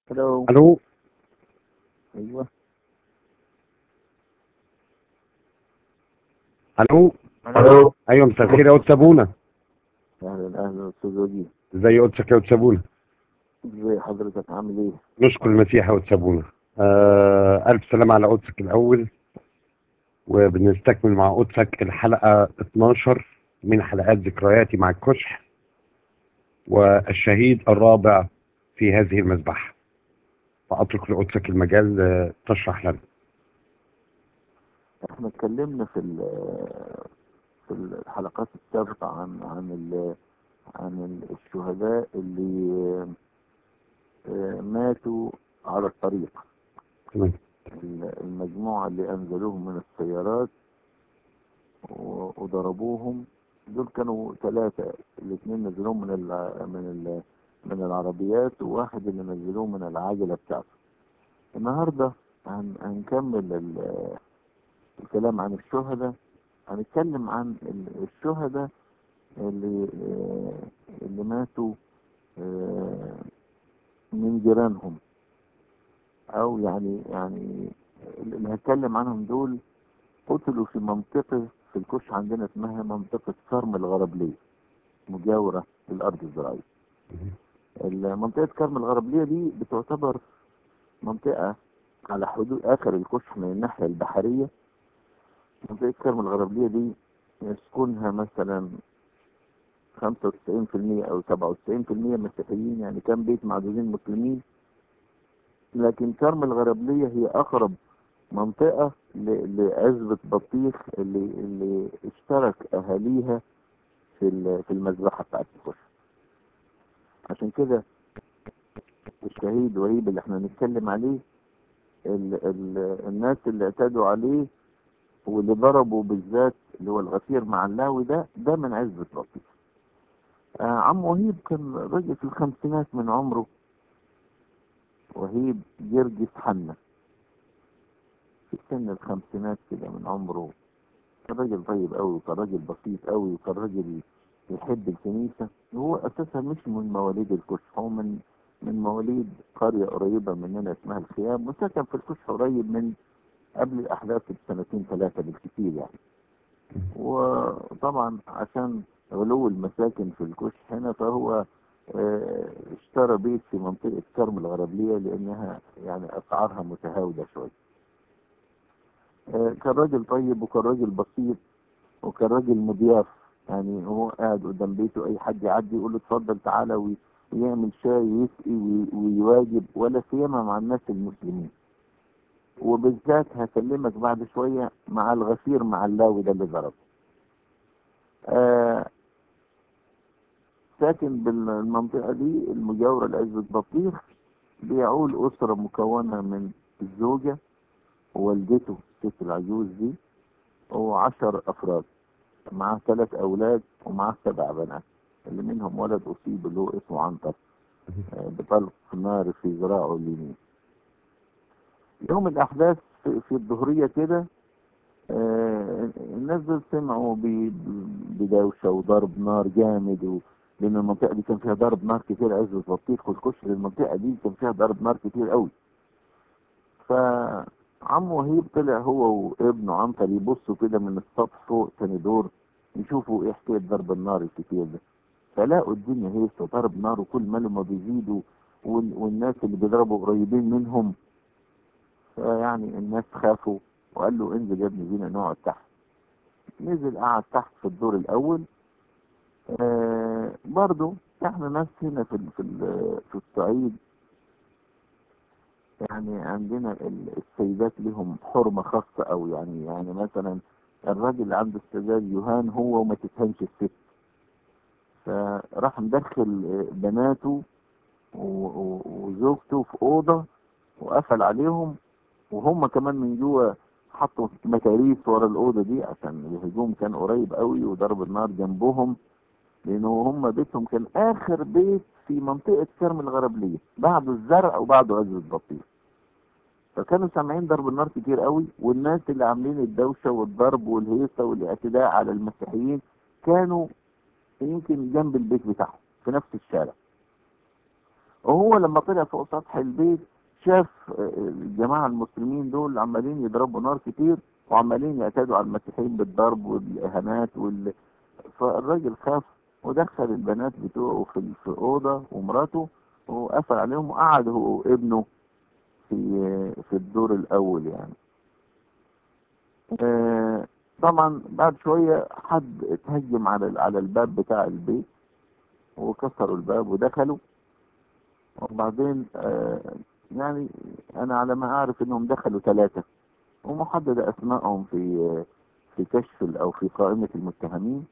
الو الو ايوه الو الو ايوه مساء الخير يا قدس ابونا اهلا اهلا استاذ وجيه ازي قدسك يا قدس ابونا ازي حضرتك عامل ايه نشكر المسيح يا قدس ابونا آه الف سلامه على قدسك الاول وبنستكمل مع قدسك الحلقه 12 من حلقات ذكرياتي مع الكشح والشهيد الرابع في هذه المذبحه فاترك لقدسك المجال آه، تشرح لنا احنا اتكلمنا في ال- في الحلقات السابقة عن عن ال عن ال- الشهداء اللي آه، ماتوا على الطريق تمام ال- المجموعة اللي أنزلوهم من السيارات و- وضربوهم دول كانوا ثلاثة الاثنين نزلوهم من ال من ال من العربيات وواحد اللي نزلوه من العجلة بتاعته النهاردة هن هنكمل ال- الكلام عن الشهداء هنتكلم عن ال- الشهداء اللي آه، اللي ماتوا آه، من جيرانهم او يعني يعني اللي هتكلم عنهم دول قتلوا في منطقة في الكوش عندنا اسمها منطقة كرم الغربلية مجاورة للأرض الزراعية منطقة كرم الغربلية دي بتعتبر منطقة على حدود آخر الكشح من الناحية البحرية منطقة كرم الغربلية دي يسكنها مثلا 95% أو 97% مسيحيين يعني كام بيت معدودين مسلمين لكن كرم الغربلية هي أقرب منطقة ل- لعزبة بطيخ اللي اللي اشترك أهاليها في ال- في المذبحة بتاعت الكشح عشان كده الشهيد وهيب اللي احنا هنتكلم عليه ال ال الناس اللي اعتادوا عليه واللي ضربوا بالذات اللي هو الغفير مع اللاوي ده ده من عزبة بطيخ آه عم وهيب كان راجل في الخمسينات من عمره وهيب جرجس حنة في سن الخمسينات كده من عمره كان راجل طيب قوي وكان راجل بسيط قوي وكان راجل يحب الكنيسة وهو أساسا مش من مواليد الكشح هو من من مواليد قرية قريبة مننا اسمها الخيام وسكن في الكشح قريب من قبل الأحداث بسنتين ثلاثة بالكثير يعني وطبعا عشان غلو المساكن في الكشح هنا فهو آه، اشترى بيت في منطقة كرم الغربلية لأنها يعني أسعارها متهاودة شوية آه، كان راجل طيب وكان راجل بسيط وكان راجل مضياف يعني هو قاعد قدام بيته أي حد يعدي يقول له اتفضل تعالى وي- ويعمل شاي ويسقي وي- ويواجب ولا سيما مع الناس المسلمين وبالذات هكلمك بعد شوية مع الغفير مع اللاوي ده اللي ضربه آه ساكن بالمنطقة دي المجاورة لعزبة بطيخ بيعول أسرة مكونة من الزوجة ووالدته الست العجوز دي وعشر أفراد معاه ثلاث أولاد ومعاه سبع بنات اللي منهم ولد أصيب اللي هو اسمه عنتر آه، بطلق نار في ذراعه اليمين يوم الأحداث في, في الظهرية كده آه، الناس دول سمعوا ب- بدوشة وضرب نار جامد و... لأن المنطقة دي كان فيها ضرب نار كتير عزة بطيخ والكشر المنطقة دي كان فيها ضرب نار كتير قوي فعم وهيب طلع هو وابنه عنتر يبصوا كده من السطح فوق تاني دور يشوفوا ايه حكاية ضرب النار الكتير ده فلاقوا الدنيا هيصة ضرب نار وكل ما ما بيزيدوا وال... والناس اللي بيضربوا قريبين منهم فيعني الناس خافوا وقال له انزل يا ابني بينا نقعد تحت نزل قعد تحت في الدور الاول آه برضو احنا ناس هنا في ال- في ال- في الصعيد يعني عندنا ال- السيدات لهم حرمة خاصة أو يعني يعني مثلا الراجل اللي عنده استعداد يهان هو وما تفهمش الست فراح مدخل آه، بناته و- و- وزوجته في أوضة وقفل عليهم وهم كمان من جوه حطوا مكاريس ورا الأوضة دي عشان الهجوم كان قريب قوي وضرب النار جنبهم لأنه هم بيتهم كان آخر بيت في منطقة كرم الغربلية بعده الزرع وبعده عزة البطيخ فكانوا سامعين ضرب النار كتير قوي والناس اللي عاملين الدوشة والضرب والهيصة والاعتداء على المسيحيين كانوا يمكن جنب البيت بتاعهم في نفس الشارع وهو لما طلع فوق سطح البيت شاف آه، الجماعة المسلمين دول عمالين يضربوا نار كتير وعمالين يعتادوا على المسيحيين بالضرب والإهانات وال... فالراجل خاف ودخل البنات بتوعه في في أوضة ومراته وقفل عليهم وقعد هو وابنه في في الدور الأول يعني آه، طبعا بعد شوية حد اتهجم على على الباب بتاع البيت وكسروا الباب ودخلوا وبعدين آه، يعني انا على ما اعرف انهم دخلوا ثلاثة ومحددة اسمائهم في في كشف ال- او في قائمة المتهمين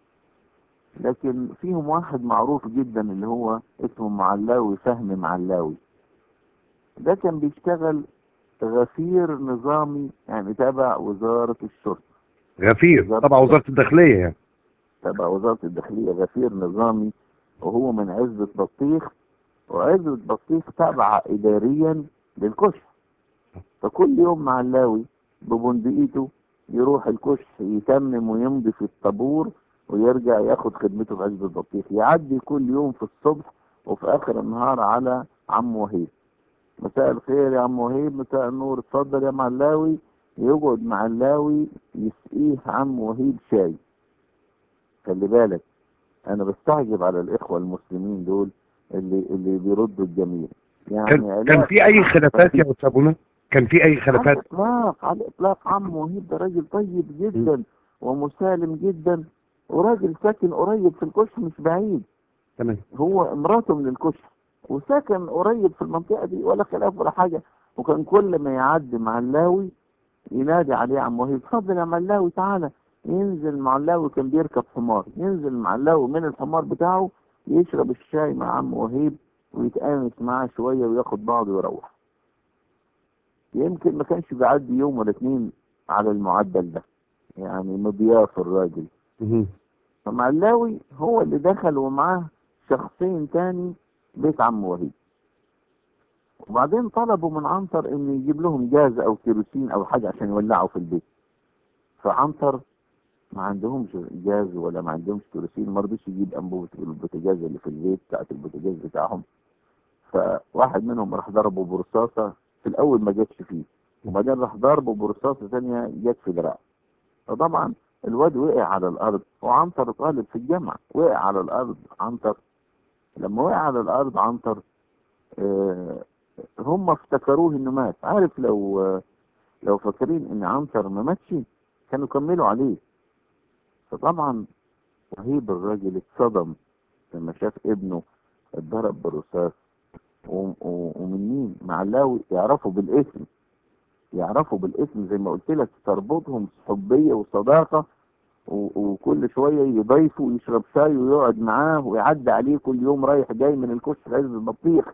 لكن فيهم واحد معروف جدا اللي هو اسمه معلاوي فهمي معلاوي ده كان بيشتغل غفير نظامي يعني تبع وزارة الشرطة غفير بالظبط. طبعا وزارة الداخلية يعني تبع وزارة الداخلية غفير نظامي وهو من عزبة بطيخ وعزبة بطيخ تابعة إداريا للكشف فكل يوم معلاوي ببندقيته يروح الكشف يتمم ويمضي في الطابور ويرجع ياخد خدمته في عزبة بطيخ يعدي كل يوم في الصبح وفي آخر النهار على عم وهيب مساء الخير يا عم وهيب مساء النور اتفضل يا معلاوي يقعد معلاوي يسقيه عم وهيب شاي خلي بالك انا بستعجب على الاخوه المسلمين دول اللي اللي بيردوا الجميل يعني كان كان علاقة في اي مع- خلافات يا استاذ ابونا كان في اي على خلافات الاطلاق على الاطلاق عم وهيب ده راجل طيب جدا ومسالم جدا وراجل ساكن قريب في الكشف مش بعيد تمام هو مراته من الكشف وساكن قريب في المنطقه دي ولا خلاف ولا حاجه وكان كل ما يعدي معلاوي ينادي عليه عم وهيب اتفضل يا معلاوي تعالى ينزل معلاوي كان بيركب حمار ينزل معلاوي من الحمار بتاعه يشرب الشاي مع عم وهيب ويتآنس معاه شويه وياخد بعضه ويروح يمكن ما كانش بيعدي يوم ولا اتنين على المعدل ده يعني مضياف الراجل مهم. فمعلاوي هو اللي دخل ومعاه شخصين تاني بيت عم وهيب وبعدين طلبوا من عنتر ان يجيب لهم جاز او كيروسين او حاجه عشان يولعوا في البيت فعنتر ما عندهمش جاز ولا ما عندهمش كيروسين ما رضيش يجيب انبوبه البوتاجاز اللي في البيت بتاعت البوتاجاز بتاعهم فواحد منهم راح ضربه برصاصه في الاول ما جاتش فيه وبعدين راح ضربه برصاصه ثانيه جت في دراعه فطبعا الواد وقع على الارض وعنتر طالب في الجامعه وقع على الارض عنتر لما وقع على الارض عنتر آه، هم افتكروه انه مات عارف لو آه، لو فاكرين ان عنتر ما ماتش كانوا كملوا عليه فطبعا وهيب الراجل اتصدم لما شاف ابنه اتضرب بالرصاص و- و- ومن مين معلاوي يعرفوا بالاسم يعرفوا بالاسم زي ما قلت لك تربطهم حبيه وصداقه و- وكل شويه يضيفوا يشرب شاي ويقعد معاه ويعدي عليه كل يوم رايح جاي من الكشك عز البطيخ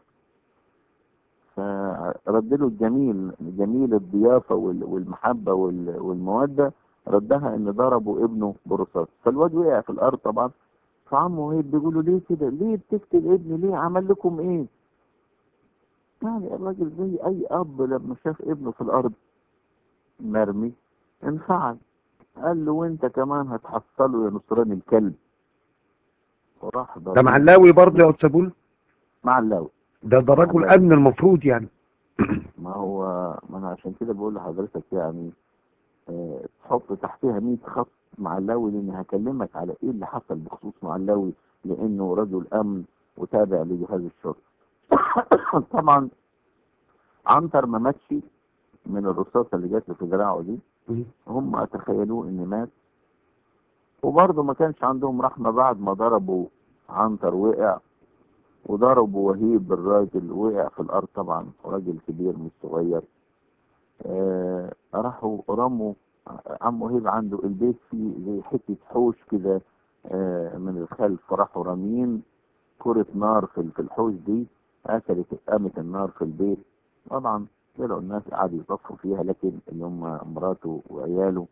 فرد له الجميل جميل الضيافه وال- والمحبه وال- والموده ردها ان ضربوا ابنه برصاص فالواد وقع في الارض طبعا فعمه وهيب بيقولوا ليه كده ليه بتقتل ابني ليه عمل لكم ايه يعني الراجل زي اي اب لما شاف ابنه في الارض مرمي انفعل قال له وانت كمان هتحصله يا نصراني الكلب وراح ده ضربه معلاوي برضه يا استاذ ابونا مع اللاوي ده ده رجل معلاوي. امن المفروض يعني ما هو ما انا عشان كده بقول لحضرتك يعني آه، تحط تحتها 100 خط مع اللاوي لان هكلمك على ايه اللي حصل بخصوص مع اللاوي لانه رجل امن وتابع لجهاز الشرطه طبعا عنتر ما ماتش من الرصاصه اللي جات له في دراعه دي مهم. هم تخيلوه ان مات وبرضه ما كانش عندهم رحمه بعد ما ضربوا عنتر وقع وضربوا وهيب الراجل وقع في الارض طبعا راجل كبير مش صغير آه راحوا رموا عم وهيب عنده البيت فيه زي حته حوش كده آه من الخلف راحوا رامين كرة نار في في الحوش دي قتلت قامت النار في البيت طبعا طلعوا الناس قعدوا يطفوا فيها لكن اللي هم مراته وعياله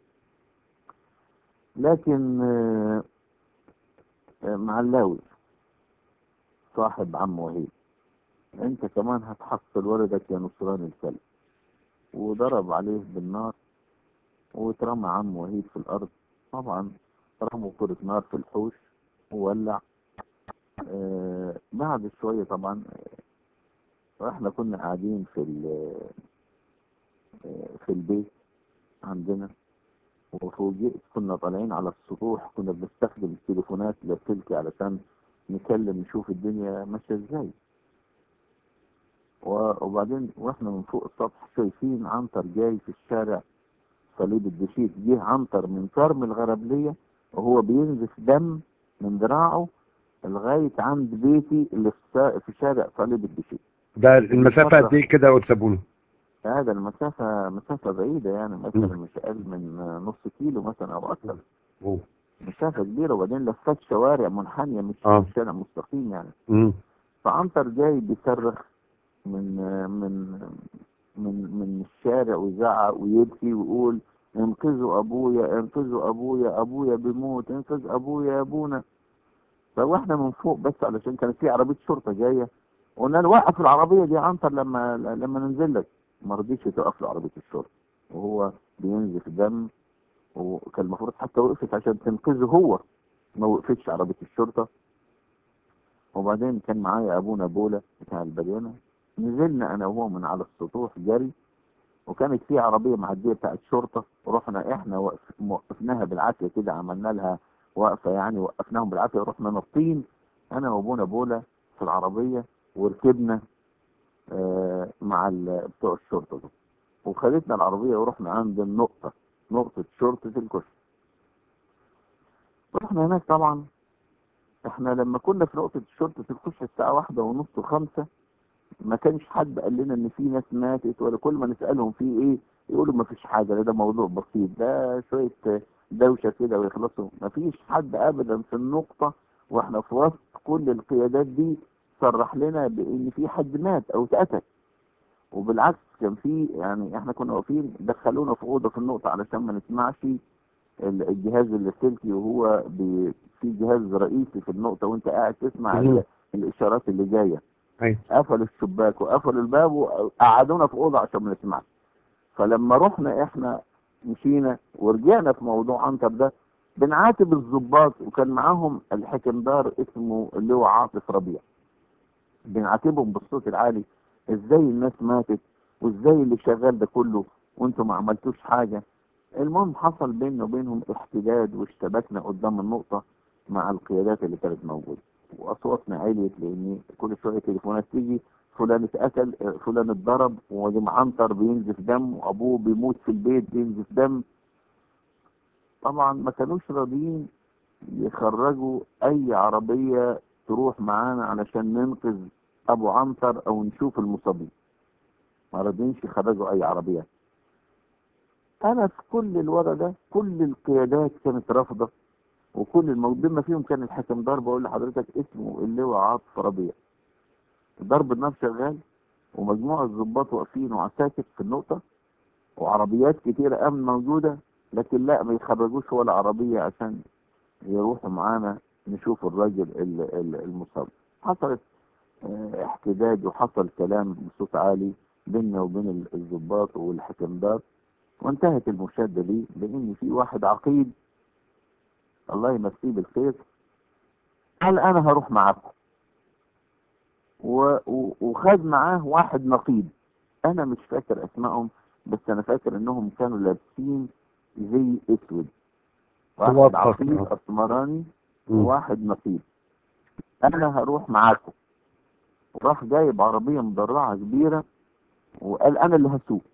لكن آه، آه، معلاوي صاحب عم وهيب انت كمان هتحصل ولدك يا نصران الكلب وضرب عليه بالنار واترمى عم وهيب في الارض طبعا رموا كرة نار في الحوش وولع آه بعد شوية طبعا واحنا كنا قاعدين في ال- في البيت عندنا وفوجئت كنا طالعين على السطوح كنا بنستخدم التليفونات لاسلكي علشان نكلم نشوف الدنيا ماشيه ازاي و- وبعدين واحنا من فوق السطح شايفين عنتر جاي في الشارع صليب الدشيت جه عنتر من كرم الغربليه وهو بينزف دم من دراعه لغايه عند بيتي اللي في سا- في شارع صليب الدشيت ده المسافة قد ايه كده يا أستاذ بونو؟ هذا المسافة مسافة بعيدة يعني مثلا مم. مش أقل من نص كيلو مثلا أو أكثر أوه. مسافة كبيرة وبعدين لفت شوارع منحنية مش آه. مش شارع مستقيم يعني مم. فعنتر جاي بيصرخ من من من من الشارع ويزعق ويبكي ويقول انقذوا ابويا انقذوا ابويا ابويا بيموت انقذ ابويا يا ابونا فواحنا من فوق بس علشان كانت في عربيه شرطه جايه قلنا له وقف العربيه دي يا عنتر لما لما ننزل لك ما رضيش توقف له عربيه الشرطه وهو بينزف دم وكان المفروض حتى وقفت عشان تنقذه هو ما وقفتش عربيه الشرطه وبعدين كان معايا ابونا بولا بتاع البريانه نزلنا انا وهو من على السطوح جري وكانت في عربيه معديه بتاعت شرطه ورحنا احنا وقف- وقفناها بالعافيه كده عملنا لها وقفه يعني وقفناهم بالعافيه ورحنا نطين انا وابونا بولا في العربيه وركبنا آه مع ال- بتوع الشرطه دول وخدتنا العربيه ورحنا عند النقطه نقطه شرطه الكشك رحنا هناك طبعا احنا لما كنا في نقطه شرطه الكشك الساعه واحدة ونص وخمسة ما كانش حد قال لنا ان في ناس ماتت ولا كل ما نسالهم في ايه يقولوا ما فيش حاجه ده, ده موضوع بسيط ده شويه دوشه كده ويخلصوا ما فيش حد ابدا في النقطه واحنا في وسط كل القيادات دي صرح لنا بان في حد مات او اتقتل وبالعكس كان في يعني احنا كنا واقفين دخلونا في اوضه في النقطه علشان ما نسمعش ال- الجهاز اللاسلكي وهو بي- في جهاز رئيسي في النقطه وانت قاعد تسمع مم. ال- الاشارات اللي جايه أيوة. قفلوا الشباك وقفلوا الباب وقعدونا في اوضه عشان ما نسمعش فلما رحنا احنا مشينا ورجعنا في موضوع عنتر ده بنعاتب الضباط وكان معاهم الحكمدار اسمه اللي هو عاطف ربيع بنعاتبهم بالصوت العالي ازاي الناس ماتت وازاي اللي شغال ده كله وانتم ما عملتوش حاجه المهم حصل بيننا وبينهم احتداد واشتبكنا قدام النقطه مع القيادات اللي كانت موجوده واصواتنا عليت لان كل شويه تليفونات تيجي فلان اتقتل اه، فلان اتضرب وعنتر بينزف دم وابوه بيموت في البيت بينزف دم طبعا ما كانوش راضيين يخرجوا اي عربيه تروح معانا علشان ننقذ ابو عنتر او نشوف المصابين ما راضينش يخرجوا اي عربيه انا في كل الورا ده كل القيادات كانت رافضه وكل الموجود بما فيهم كان الحكم ضرب بقول لحضرتك اسمه اللواء عاطف ربيع ضرب النار شغال ومجموعه ضباط واقفين وعساكر في النقطه وعربيات كتيره امن موجوده لكن لا ما يخرجوش ولا عربيه عشان يروحوا معانا نشوف الراجل ال- ال- المصاب حصلت اه، احتداد وحصل كلام بصوت عالي بيننا وبين ال- الضباط والحكمدار وانتهت المشاده دي بان في واحد عقيد الله يمسيه بالخير قال انا هروح معاكم و- و- وخد معاه واحد نقيب انا مش فاكر اسمائهم بس انا فاكر انهم كانوا لابسين زي اسود واحد واضح. عقيد آه. اسمراني مم. وواحد نقيب انا هروح معاكم وراح جايب عربيه مدرعه كبيره وقال انا اللي هسوق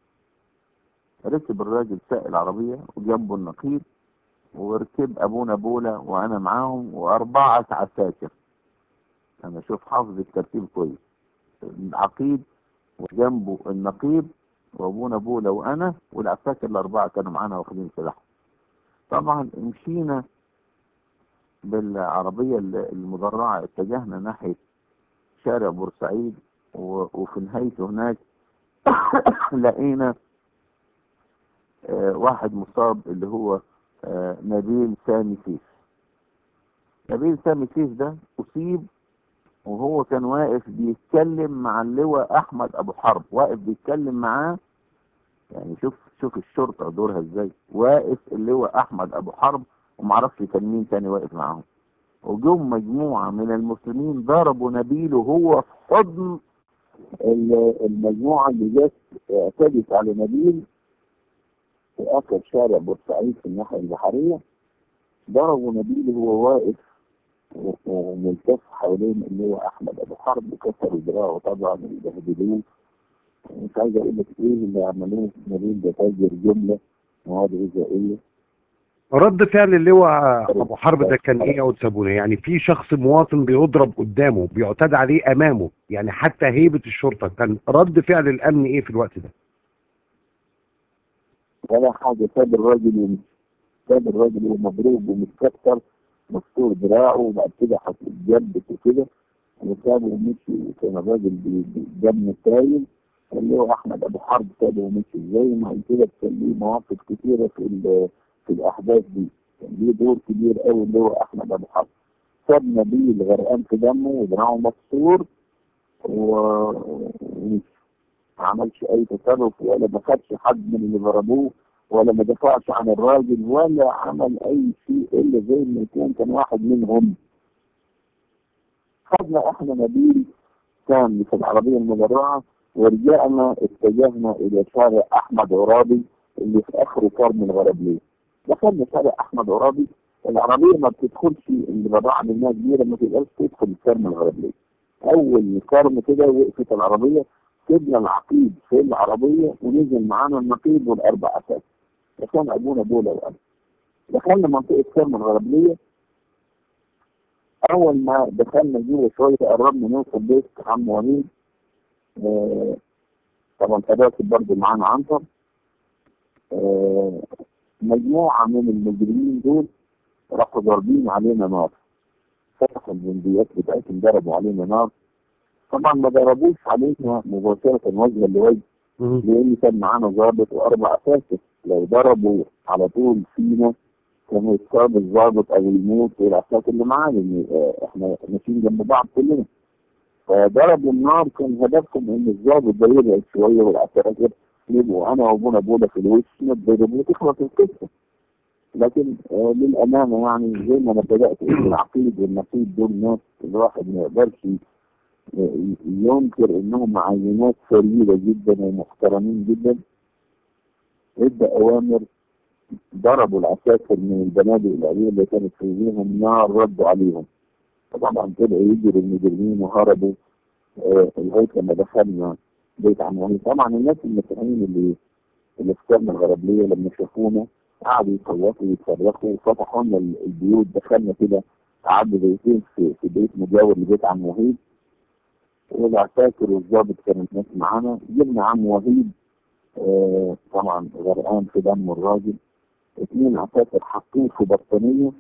ركب الراجل ساق العربيه وجنبه النقيب وركب ابونا بولا وانا معاهم واربعه عساكر انا شوف حافظ الترتيب كويس العقيد وجنبه النقيب وابونا بولا وانا والعساكر الاربعه كانوا معانا واخدين سلاحهم طبعا مشينا بالعربيه المدرعه اتجهنا ناحيه شارع بورسعيد و- وفي نهايته هناك لقينا آه، واحد مصاب اللي هو آه، نبيل سامي سيف نبيل سامي سيف ده أصيب وهو كان واقف بيتكلم مع اللواء أحمد أبو حرب واقف بيتكلم معاه يعني شوف شوف الشرطة دورها ازاي واقف اللواء أحمد أبو حرب ومعرفش كان مين تاني واقف معاهم وجم مجموعة من المسلمين ضربوا نبيل وهو في حضن ال- المجموعة اللي جت اعتدت على نبيل في آخر شارع بورسعيد في الناحية البحرية ضربوا نبيل وهو واقف و- وملتف حوالين اللي هو أحمد أبو حرب كسروا دراعه طبعا وبهدلوه مش عايز أقول لك إيه اللي عملوه في نبيل ده تاجر جملة مواد غذائية رد فعل اللواء ابو حرب ده كان ايه يا وتسابوني يعني في شخص مواطن بيضرب قدامه بيعتدى عليه امامه يعني حتى هيبه الشرطه كان رد فعل الامن ايه في الوقت ده ولا حاجة ساب الراجل ومشي ساب الراجل ومضروب ومتكسر مكسور دراعه وبعد كده حط جنبت وكده وسابه ومشي وكان الراجل بي- بي- دمه سايل اللي هو احمد ابو حرب سابه ومشي زي ما قلت لك كان ليه مواقف كتيره في ال- في الاحداث دي كان ليه دور كبير قوي اللي هو احمد ابو حرب ساب نبيل غرقان في دمه ودراعه مكسور و- ومشي ما عملش اي تصرف ولا ما خدش حد من اللي ضربوه ولا ما دفعش عن الراجل ولا عمل اي شيء الا زي ما يكون كان واحد منهم خدنا احنا نبيل كان في العربية المدرعة ورجعنا اتجهنا الى شارع احمد عرابي اللي في اخره كرم الغربلية دخلنا شارع احمد عرابي العربية ما بتدخلش اللي بدعة منها كبيرة ما تقدرش تدخل كرم الغربلية اول كرم كده وقفت العربية سيبنا العقيد في العربية ونزل معانا النقيب والاربع اساس وكان ابونا بولا وأنا دخلنا منطقة كرم الغربلية أول ما دخلنا جوه شوية قربنا نوصل بيت عم وليد آه، طبعا تباكد برضه معانا عنتر آه، مجموعة من المجرمين دول راحوا ضاربين علينا نار فتحوا الجنديات بتاعتهم ضربوا علينا نار طبعا ما ضربوش علينا مباشرة وجها لوجه مم. لأن كان معانا ضابط وأربع أساسه لو ضربوا على طول فينا كان يتصاب الضابط أو يموت والعساكر اللي معانا لأن آه، إحنا ماشيين جنب بعض كلنا فضربوا النار كان هدفهم إن الضابط ده يبعد شوية والعساكر يبقوا أنا وأبونا بولا في الوش نضرب وتخلص القصة لكن آه للأمانة يعني زي ما أنا بدأت أقول العقيد والنقيب دول ناس الواحد ما يقدرش ي- ينكر إنهم عينات فريدة جدا ومحترمين جدا ادى أوامر ضربوا العساكر من البنادق الآلية اللي كانت في ايديهم نار ردوا عليهم طبعا طلعوا يجروا المجرمين وهربوا آه، لغايه لما دخلنا بيت عم وليد طبعا الناس المسيحيين اللي اللي في كرم الغربليه لما شافونا قعدوا يصوتوا ويصرخوا وفتحوا لنا ال- البيوت دخلنا كده قعدنا بيتين في, في بيت مجاور لبيت عم وحيد والعساكر والظابط كانوا الناس معانا جبنا عم وحيد آه طبعا غرقان في دم الراجل اثنين عساكر حاطين في بطانيه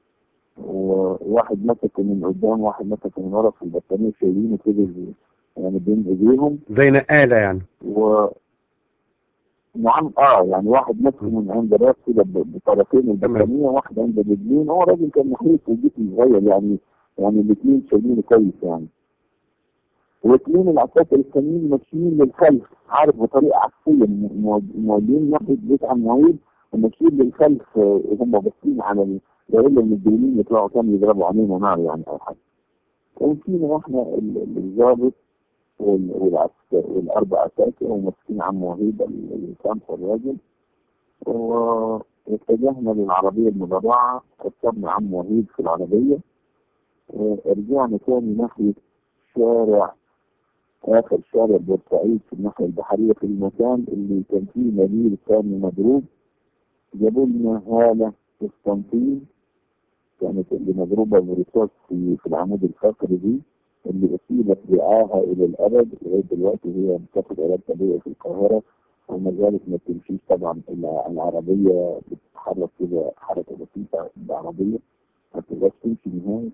وواحد مسكه من قدام واحد مسكه من ورا في البطانيه شايلينه كده زي- يعني بين ايديهم زي نقاله يعني و نعم اه يعني واحد مسكه من عند راس كده ب- بطرفين البطانيه واحد عند الرجلين هو راجل كان نحيف وجسمه صغير يعني يعني الاثنين شايلينه كويس يعني واثنين العساكر التانيين ماشيين للخلف عارف بطريقه عكسيه م- مو- مولين ناحيه بيت عم وعيد وماشيين للخلف آه، هم باصين على ال- لأن المجرمين يطلعوا كانوا يضربوا علينا نار يعني او حاجه وفينا احنا ال- ال- الضابط وال- والعسكر والاربع عساكر وماسكين عم وحيد ال- اللي كان في الراجل و- واتجهنا للعربيه المدرعه ركبنا عم وحيد في العربيه ورجعنا تاني ناحيه شارع آخر شارع بورسعيد في الناحية البحرية في المكان اللي كان فيه نبيل كان مضروب جابوا لنا هالة قسطنطين كانت اللي مضروبة برصاص في, في العمود الفقري دي اللي أصيبت رعاها إلى الأبد لغاية دلوقتي هي بتاخد علاج طبيعي في القاهرة وما زالت ما بتمشيش طبعا إلا العربية بتتحرك كده حركة بسيطة بالعربية ما بتقدرش تمشي نهائي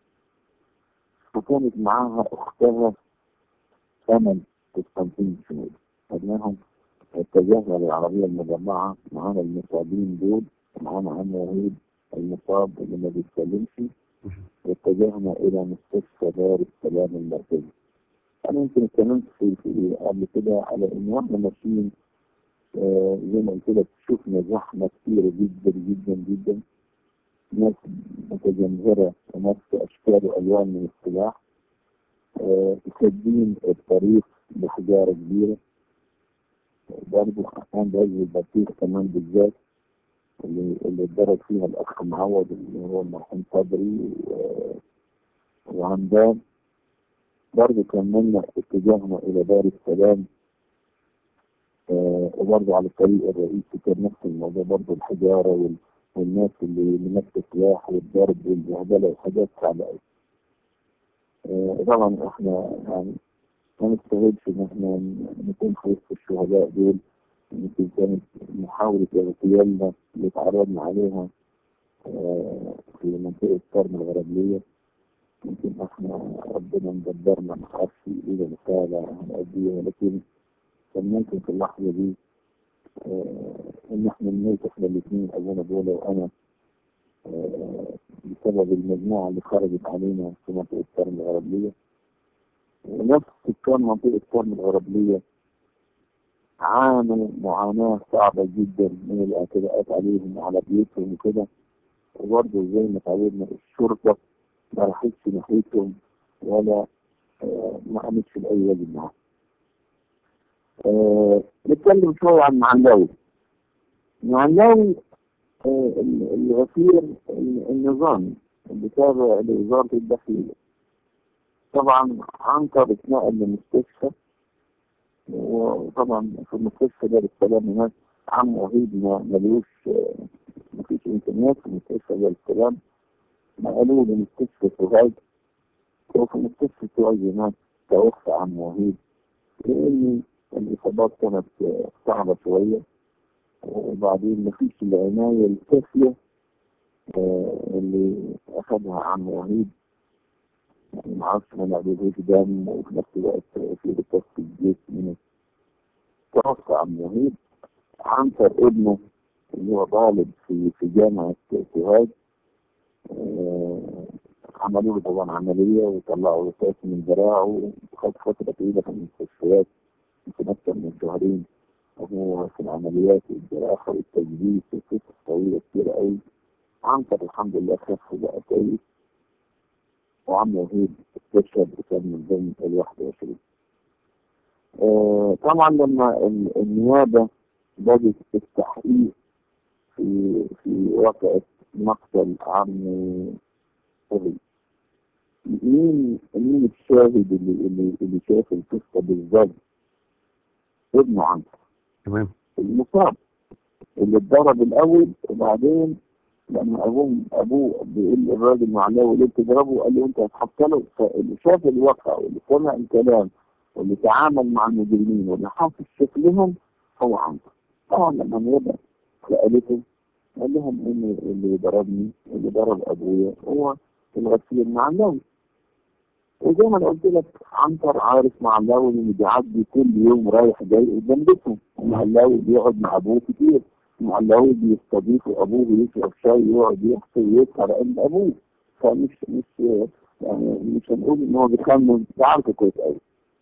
وكانت معاها أختها ثمن قسطنطين شهود خدناهم اتجهنا للعربية المجمعة معانا المصابين دول معانا عم وحيد المصاب اللي ما بيتكلمش واتجهنا إلى مستشفى دار السلام المركزي أنا يمكن اتكلمت في, في قبل كده على إن واحنا ماشيين آه زي ما قلت لك شفنا زحمة كتيرة جدا جدا جدا ناس متجمهرة وناس أشكال وألوان من السلاح آه، سادين الطريق بحجارة كبيرة برضه كان جاي البطيخ كمان بالذات اللي اللي اتدرب فيها الأخ معوض اللي هو المرحوم صبري و- وعمدان برضه كملنا اتجاهنا إلى دار السلام آه، وبرضه على الطريق الرئيسي كان نفس الموضوع برضه الحجارة وال- والناس اللي اللي ماسكة سلاح والضرب والبهدلة وحاجات صعبة أوي. آه، طبعا احنا يعني ما نستغلش ان احنا نكون في وسط الشهداء دول يمكن كانت محاولة اغتيالنا اللي تعرضنا عليها آه، في منطقة كرم الغربية يمكن احنا ربنا مدبرنا ما اعرفش ايه رسالة هنأديها لكن كان ممكن في اللحظة دي آه، ان احنا نموت احنا الاثنين ابونا بولا وانا آه، بسبب المجموعة اللي خرجت علينا في منطقة كرم الغربية ونفس سكان منطقة كرم الغربية عانوا معاناة صعبة جدا من الاعتداءات عليهم وعلى بيوتهم وكده وبرضه زي ما اتعودنا الشرطة ما راحتش ناحيتهم ولا آه، ما قامتش بأي واجب معاهم. آه، نتكلم شوية عن معلاوي. معلاوي آه، ال- الغفير ال- النظامي اللي تابع لوزارة الداخلية. طبعا عنتر اتنقل لمستشفى وطبعا في المستشفى دار السلام هناك عم وحيد ما ملوش آه، مفيش امكانيات في مستشفى دار السلام نقلوه لمستشفى سوهاج وفي مستشفى سوهاج هناك توفى عم وحيد لأن الإصابات كانت آه، صعبة شوية وبعدين مفيش العناية الكافية آه، اللي أخذها عم وحيد يعني معرفش ما نعملوش دم وفي نفس الوقت في رصاص في الجسم من توفى عم وحيد عنتر ابنه اللي هو طالب في في جامعة سوهاج آه، عملوا له طبعا عملية وطلعوا رصاص من دراعه وخد فترة طويلة في المستشفيات يمكن أكثر من شهرين وهو في العمليات والجراحة والتجديد وقصص طويلة كتير قوي عنتر الحمد لله خف وبقى كويس وعم وحيد استشهد وكان من ضمن ال 21 آه، طبعا لما ال- النيابة بدأت التحقيق في في واقعة مقتل عم صبي مين مين الشاهد اللي اللي اللي شاف القصة بالظبط ابنه عنتر تمام المصاب اللي اتضرب الاول وبعدين لما ابوه ابوه بيقول للراجل معلاوي ليه بتضربه قال له انت هتحط له فاللي شاف الواقع واللي سمع الكلام واللي تعامل مع المجرمين واللي حافظ شكلهم هو عنتر طبعا لما النيابه سالته قال لهم ان اللي ضربني اللي ضرب ابويا هو الغسيل معلاوي وزي ما انا قلت لك عنتر عارف معلاوي انه بيعدي كل يوم رايح جاي قدام بيتهم معلاوي بيقعد مع ابوه كتير معلاوي بيستضيف ابوه يشرب شاي يقعد يحكي ويسهر عند ابوه فمش مش يعني مش هنقول ان هو بيخمن ده عارفه كويس قوي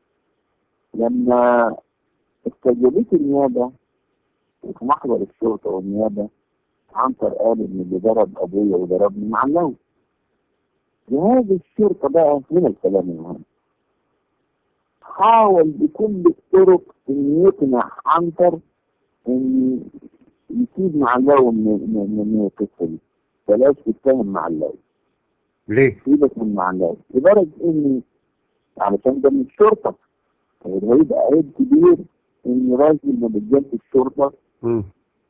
لما استجابت النيابه وفي محضر الشرطه والنيابه عنتر قال ان اللي ضرب ابويا وضربني معلاوي جهاز الشرطه بقى من الكلام المهم حاول بكل الطرق ان يقنع عنتر ان يسيب معلاوي من من من القصه دي بلاش تتهم معلاوي ليه؟ سيبك من معلاوي لدرجه ان علشان ده من الشرطه وهيبقى عيب كبير ان راجل من رجاله الشرطه مم.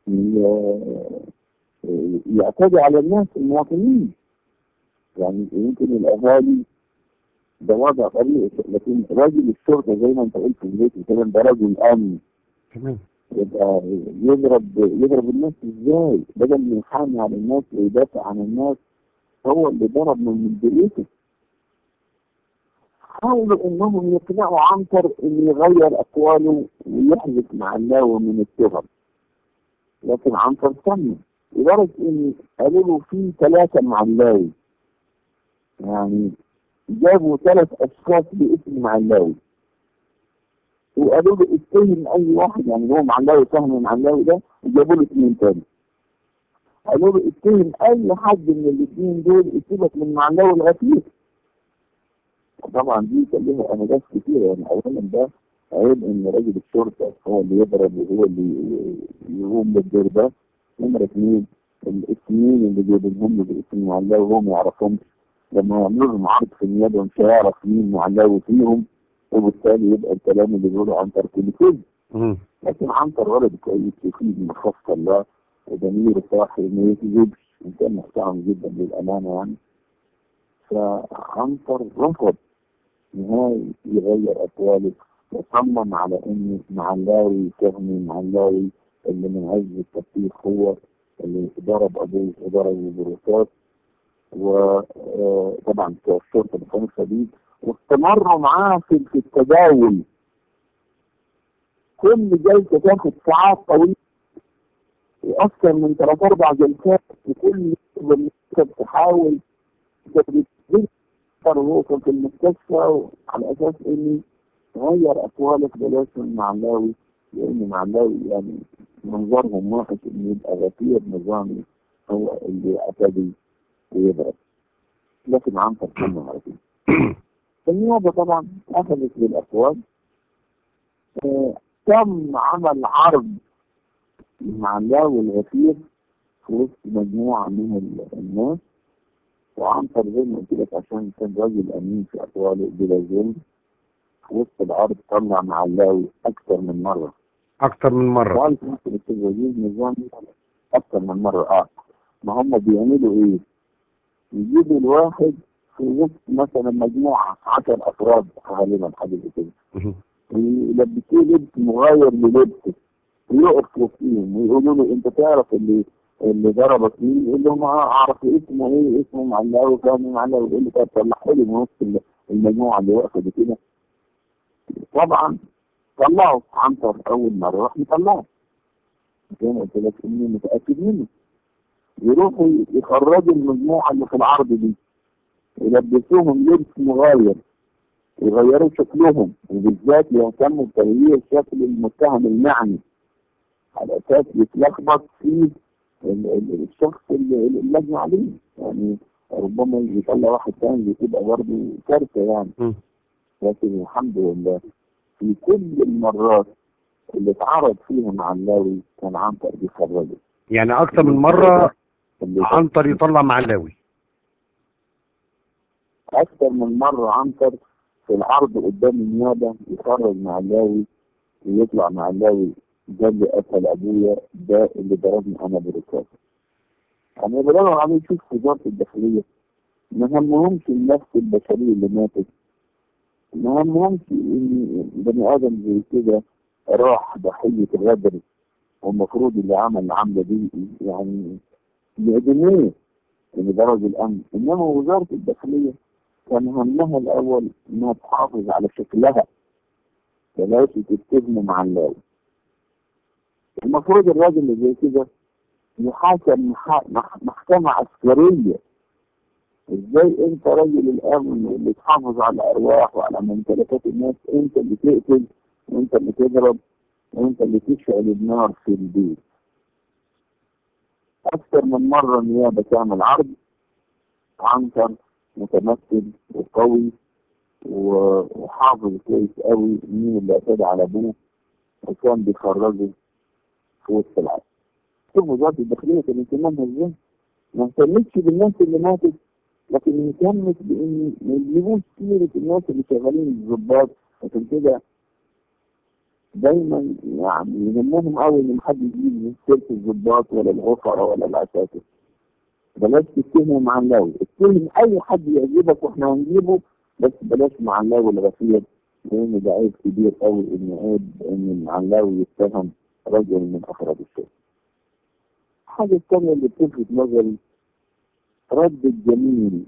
ي- يعتدي على الناس المواطنين يعني يمكن الاهالي ده وضع طبيعي لكن راجل الشرطه زي ما انت قلت في البيت الكلام ده راجل امن تمام يبقى يضرب يضرب الناس ازاي بدل ما يحامي على الناس ويدافع عن الناس هو اللي ضرب من من بيته حاولوا انهم يقنعوا عنتر ان يغير اقواله ويحذف معلاوي من التهم لكن عنتر سمع لدرجه ان قالوا له في ثلاثه معلاوي يعني جابوا ثلاث اشخاص باسم معلاوي وقالوا له اتهم اي واحد يعني هو معلاوي فهم معلاوي ده وجابوا له اثنين تاني قالوا له اتهم اي حد من الاثنين دول سيبك من معلاوي الغفير طبعا دي كان لها انجاز كتير يعني اولا ده عيب ان راجل الشرطة هو اللي يضرب وهو اللي يقوم بالدور ده نمرة اثنين الاسمين اللي جايبينهم له باسم معلاه وهو ما يعرفهمش لما يعملوا لهم عرض في النيابة مش هيعرف مين معلاه فيهم وبالتالي يبقى الكلام اللي بيقوله عنتر كله كذب مم. لكن عنتر ولد كويس يفيد من خفة الله وضميره صاحي ما يكذبش انسان محترم جدا للأمانة يعني فعنتر رفض نهائي يغير أقواله وصمم على إن معلاوي فهمي معلاوي اللي من عز التفتيح هو اللي ضرب أبوه وضرب بالرصاص وطبعا بتوع الشرطة كانوا شديد واستمروا معاه في في التداول كل جلسة تاخد ساعات طويلة أكثر من ثلاث أربع جلسات وكل جلسة تحاول تذكر وهو كان في المستشفى على أساس إني غير أقوالك بلاش من معلاوي لأن معلاوي يعني منظرهم وحش إنه يبقى غفير نظامي هو اللي اعتدي ويضرب لكن عنتر كان على كده النيابة طبعا أخذت بالأقوال آه، تم عمل عرض مع اللاوي الغفير في وسط مجموعة من ال- الناس وعنتر زي ما قلت لك عشان كان راجل أمين في أقواله بلا ظلم في وسط العرض طلع مع اللاوي أكثر من مرة اكتر من مره وقال ممكن التجاويز نظام أكثر من مرة آه ما هم بيعملوا إيه؟ يجيبوا الواحد في وسط مثلا مجموعة عشر أفراد غالبا حاجة زي كده مم. ويلبسوه لبس مغاير للبسه ويقف وسطهم ويقولوا له انت تعرف اللي اللي ضربك مين يقول لهم اه اعرف اسمه ايه اسمه معلاوي فاهم معلاوي يقول له طب طلعوا لي من وسط ال- المجموعه اللي واقفه دي كده طبعا طلعوا عنتر اول مره راح مطلعه زي ما قلت لك اني متاكد منه يروحوا يخرجوا المجموعه اللي في العرض دي يلبسوهم لبس مغاير يغيروا شكلهم وبالذات يهتموا بتغيير شكل المتهم المعني على اساس يتلخبط فيه ال- ال- الشخص اللي اللي المجني عليه يعني ربما يطلع واحد ثاني تبقى برضه كارثه يعني مم. لكن الحمد لله في كل المرات اللي اتعرض فيها مع اللاوي كان عنتر بيخرجه يعني اكتر من مره اللي عنتر يطلع مع اللاوي أكثر من مرة عنتر في العرض قدام النيابة يخرج مع اللاوي ويطلع مع اللاوي ده اللي قتل أبويا ده اللي ضربني أنا برصاصة. أنا بدور عليه يشوف وزارة الداخلية ما همهمش النفس البشرية اللي ماتت ما همهمش إن بني آدم زي كده راح ضحية الغدر والمفروض اللي عمل العملة دي يعني يعدموه اللي درج الأمن إنما وزارة الداخلية كان همها الأول إنها تحافظ على شكلها بلاش تتهموا مع اللاوي المفروض الراجل اللي زي كده يحاكم مح- مح- محكمة عسكرية ازاي انت راجل الامن اللي تحافظ على الارواح وعلى ممتلكات الناس انت اللي تقتل وانت اللي تضرب وانت اللي تشعل النار في البيت اكثر من مرة النيابة تعمل عرض عنتر متمثل وقوي و- وحافظ كويس قوي مين اللي اعتدى على ابوه وكان بيخرجه في وسط العالم شوف وزارة الداخلية كان اهتمامها ازاي ما اهتمتش بالناس اللي ماتت لكن اهتمت بان ما يجيبوش سيرة الناس اللي شغالين الضباط عشان كده دايما يعني يهمهم قوي ان حد يجيب سيرة الضباط ولا الغفرة ولا العساكر بلاش تتهموا مع اللاوي اتهم اي حد يعجبك واحنا هنجيبه بس بلاش مع اللاوي الغفير لان ده عيب كبير قوي ان عيب ان مع اللاوي يتهم رجل من افراد الشرطه. الحاجه الثانيه اللي بتلفت نظري رد الجميل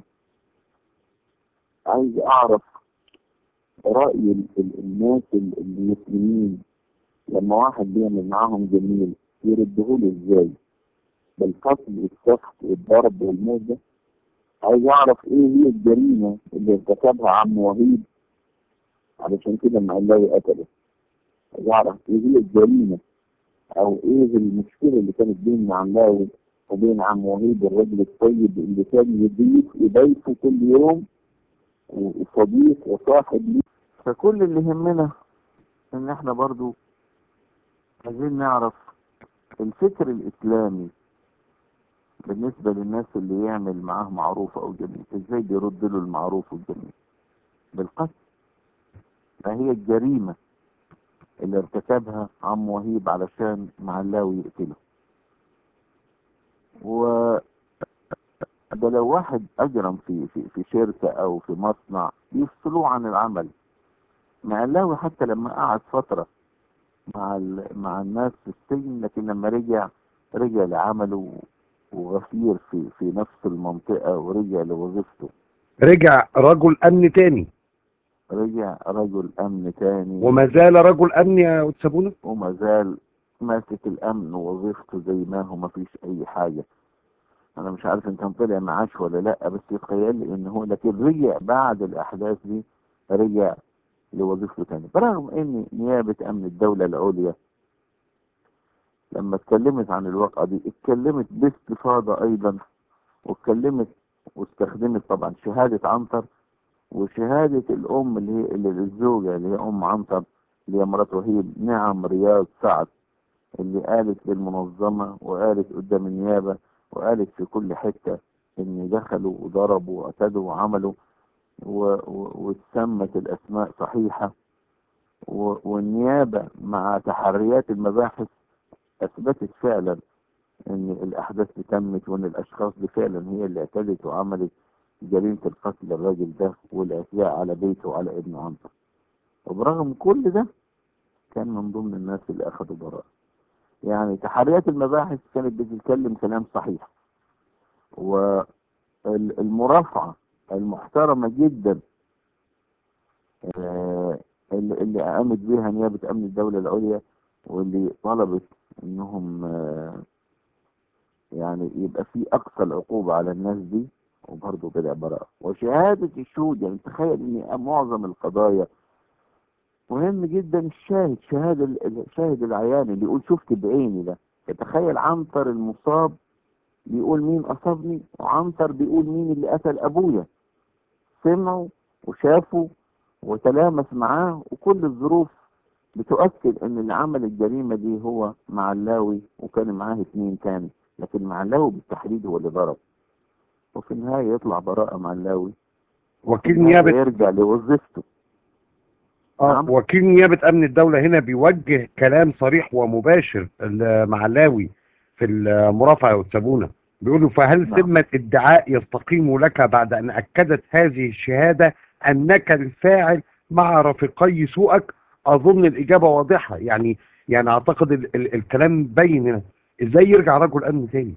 عايز اعرف راي ال- ال- الناس ال- المسلمين لما واحد بيعمل معاهم جميل يردهوله ازاي بالقتل والسفك والضرب والموت ده عايز اعرف ايه هي الجريمه اللي ارتكبها عم وهيب علشان كده المعلاوي قتله عايز اعرف ايه هي الجريمه او ايه المشكله اللي كانت بين معلاوي وبين عم وهيب الرجل الطيب اللي كان يضيف يضيفه كل يوم وصديق وصاحب ليه فكل اللي يهمنا ان احنا برضو عايزين نعرف الفكر الاسلامي بالنسبة للناس اللي يعمل معاه معروف او جميل ازاي بيرد له المعروف والجميل بالقتل ما هي الجريمة اللي ارتكبها عم وهيب علشان معلاوي يقتله و ده لو واحد اجرم في في في شركة او في مصنع يفصلوه عن العمل معلاوي حتى لما قعد فترة مع ال... مع الناس في السجن لكن لما رجع رجع لعمله وغفير في في نفس المنطقة ورجع لوظيفته رجع رجل امن تاني رجع رجل امن تاني وما زال رجل امن يا تسابونا وما زال ماسك الامن ووظيفته زي ما هو ما فيش اي حاجة انا مش عارف ان كان طلع معاش ولا لا بس يتخيل لي ان هو لكن رجع بعد الاحداث دي رجع لوظيفته تاني برغم ان نيابة امن الدولة العليا لما اتكلمت عن الواقعة دي اتكلمت باستفاضة ايضا واتكلمت واستخدمت طبعا شهادة عنتر وشهادة الام اللي هي اللي الزوجة اللي هي ام عنتر اللي هي مرات وهيب نعم رياض سعد اللي قالت للمنظمة وقالت قدام النيابة وقالت في كل حتة ان دخلوا وضربوا واعتدوا وعملوا و- و- واتسمت الاسماء صحيحة و- والنيابة مع تحريات المباحث اثبتت فعلا ان الاحداث دي تمت وان الاشخاص دي فعلا هي اللي اعتدت وعملت جريمة القتل الراجل ده والاعتداء على بيته وعلى ابن عنتر وبرغم كل ده كان من ضمن الناس اللي اخذوا براءة يعني تحريات المباحث كانت بتتكلم كلام صحيح والمرافعة المحترمة جدا آه، اللي اللي قامت بها نيابة أمن الدولة العليا واللي طلبت إنهم آه، يعني يبقى في أقصى العقوبة على الناس دي وبرضه كده براءة وشهادة الشهود يعني تخيل إن معظم القضايا مهم جدا الشاهد شهاد ال- الشاهد العيان اللي يقول شفت بعيني ده تتخيل عنتر المصاب بيقول مين أصابني وعنتر بيقول مين اللي قتل أبويا سمعوا وشافوا وتلامس معاه وكل الظروف بتؤكد ان اللي عمل الجريمة دي هو معلاوي وكان معاه اتنين تاني لكن معلاوي بالتحديد هو اللي ضرب وفي النهاية يطلع براءة معلاوي وفي وكيل النهاية نيابة يرجع لوظيفته اه نعم. وكيل نيابة امن الدولة هنا بيوجه كلام صريح ومباشر المعلاوي في المرافعة والسابونة بيقولوا فهل نعم. ثمة ادعاء يستقيم لك بعد ان اكدت هذه الشهادة انك الفاعل مع رفيقي سوءك اظن الاجابة واضحة يعني يعني اعتقد ال ال الكلام باين هنا ازاي يرجع رجل امن تاني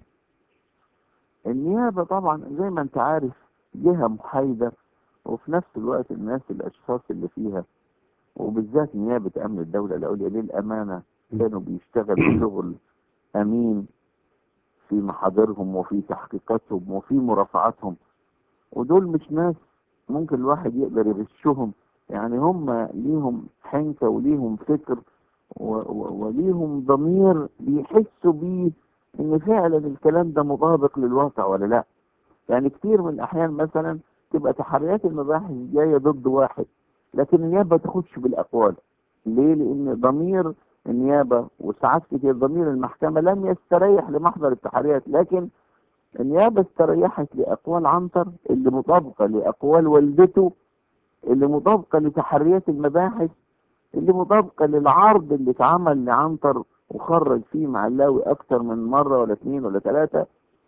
النيابة طبعا زي ما انت عارف جهة محايدة وفي نفس الوقت الناس الاشخاص اللي فيها وبالذات نيابة امن الدولة العليا للامانة كانوا بيشتغلوا شغل امين في محاضرهم وفي تحقيقاتهم وفي مرافعاتهم ودول مش ناس ممكن الواحد يقدر يغشهم يعني هم ليهم حنكة وليهم فكر و- و- وليهم ضمير بيحسوا بيه ان فعلا الكلام ده مطابق للواقع ولا لا يعني كتير من الاحيان مثلا تبقى تحريات المباحث جاية ضد واحد لكن النيابة ما تاخدش بالاقوال ليه لان ضمير النيابة وساعات كتير ضمير المحكمة لم يستريح لمحضر التحريات لكن النيابة استريحت لأقوال عنتر اللي مطابقة لأقوال والدته اللي مطابقة لتحريات المباحث اللي مطابقة للعرض اللي اتعمل لعنتر وخرج فيه معلاوي أكتر من مرة ولا اثنين ولا ثلاثة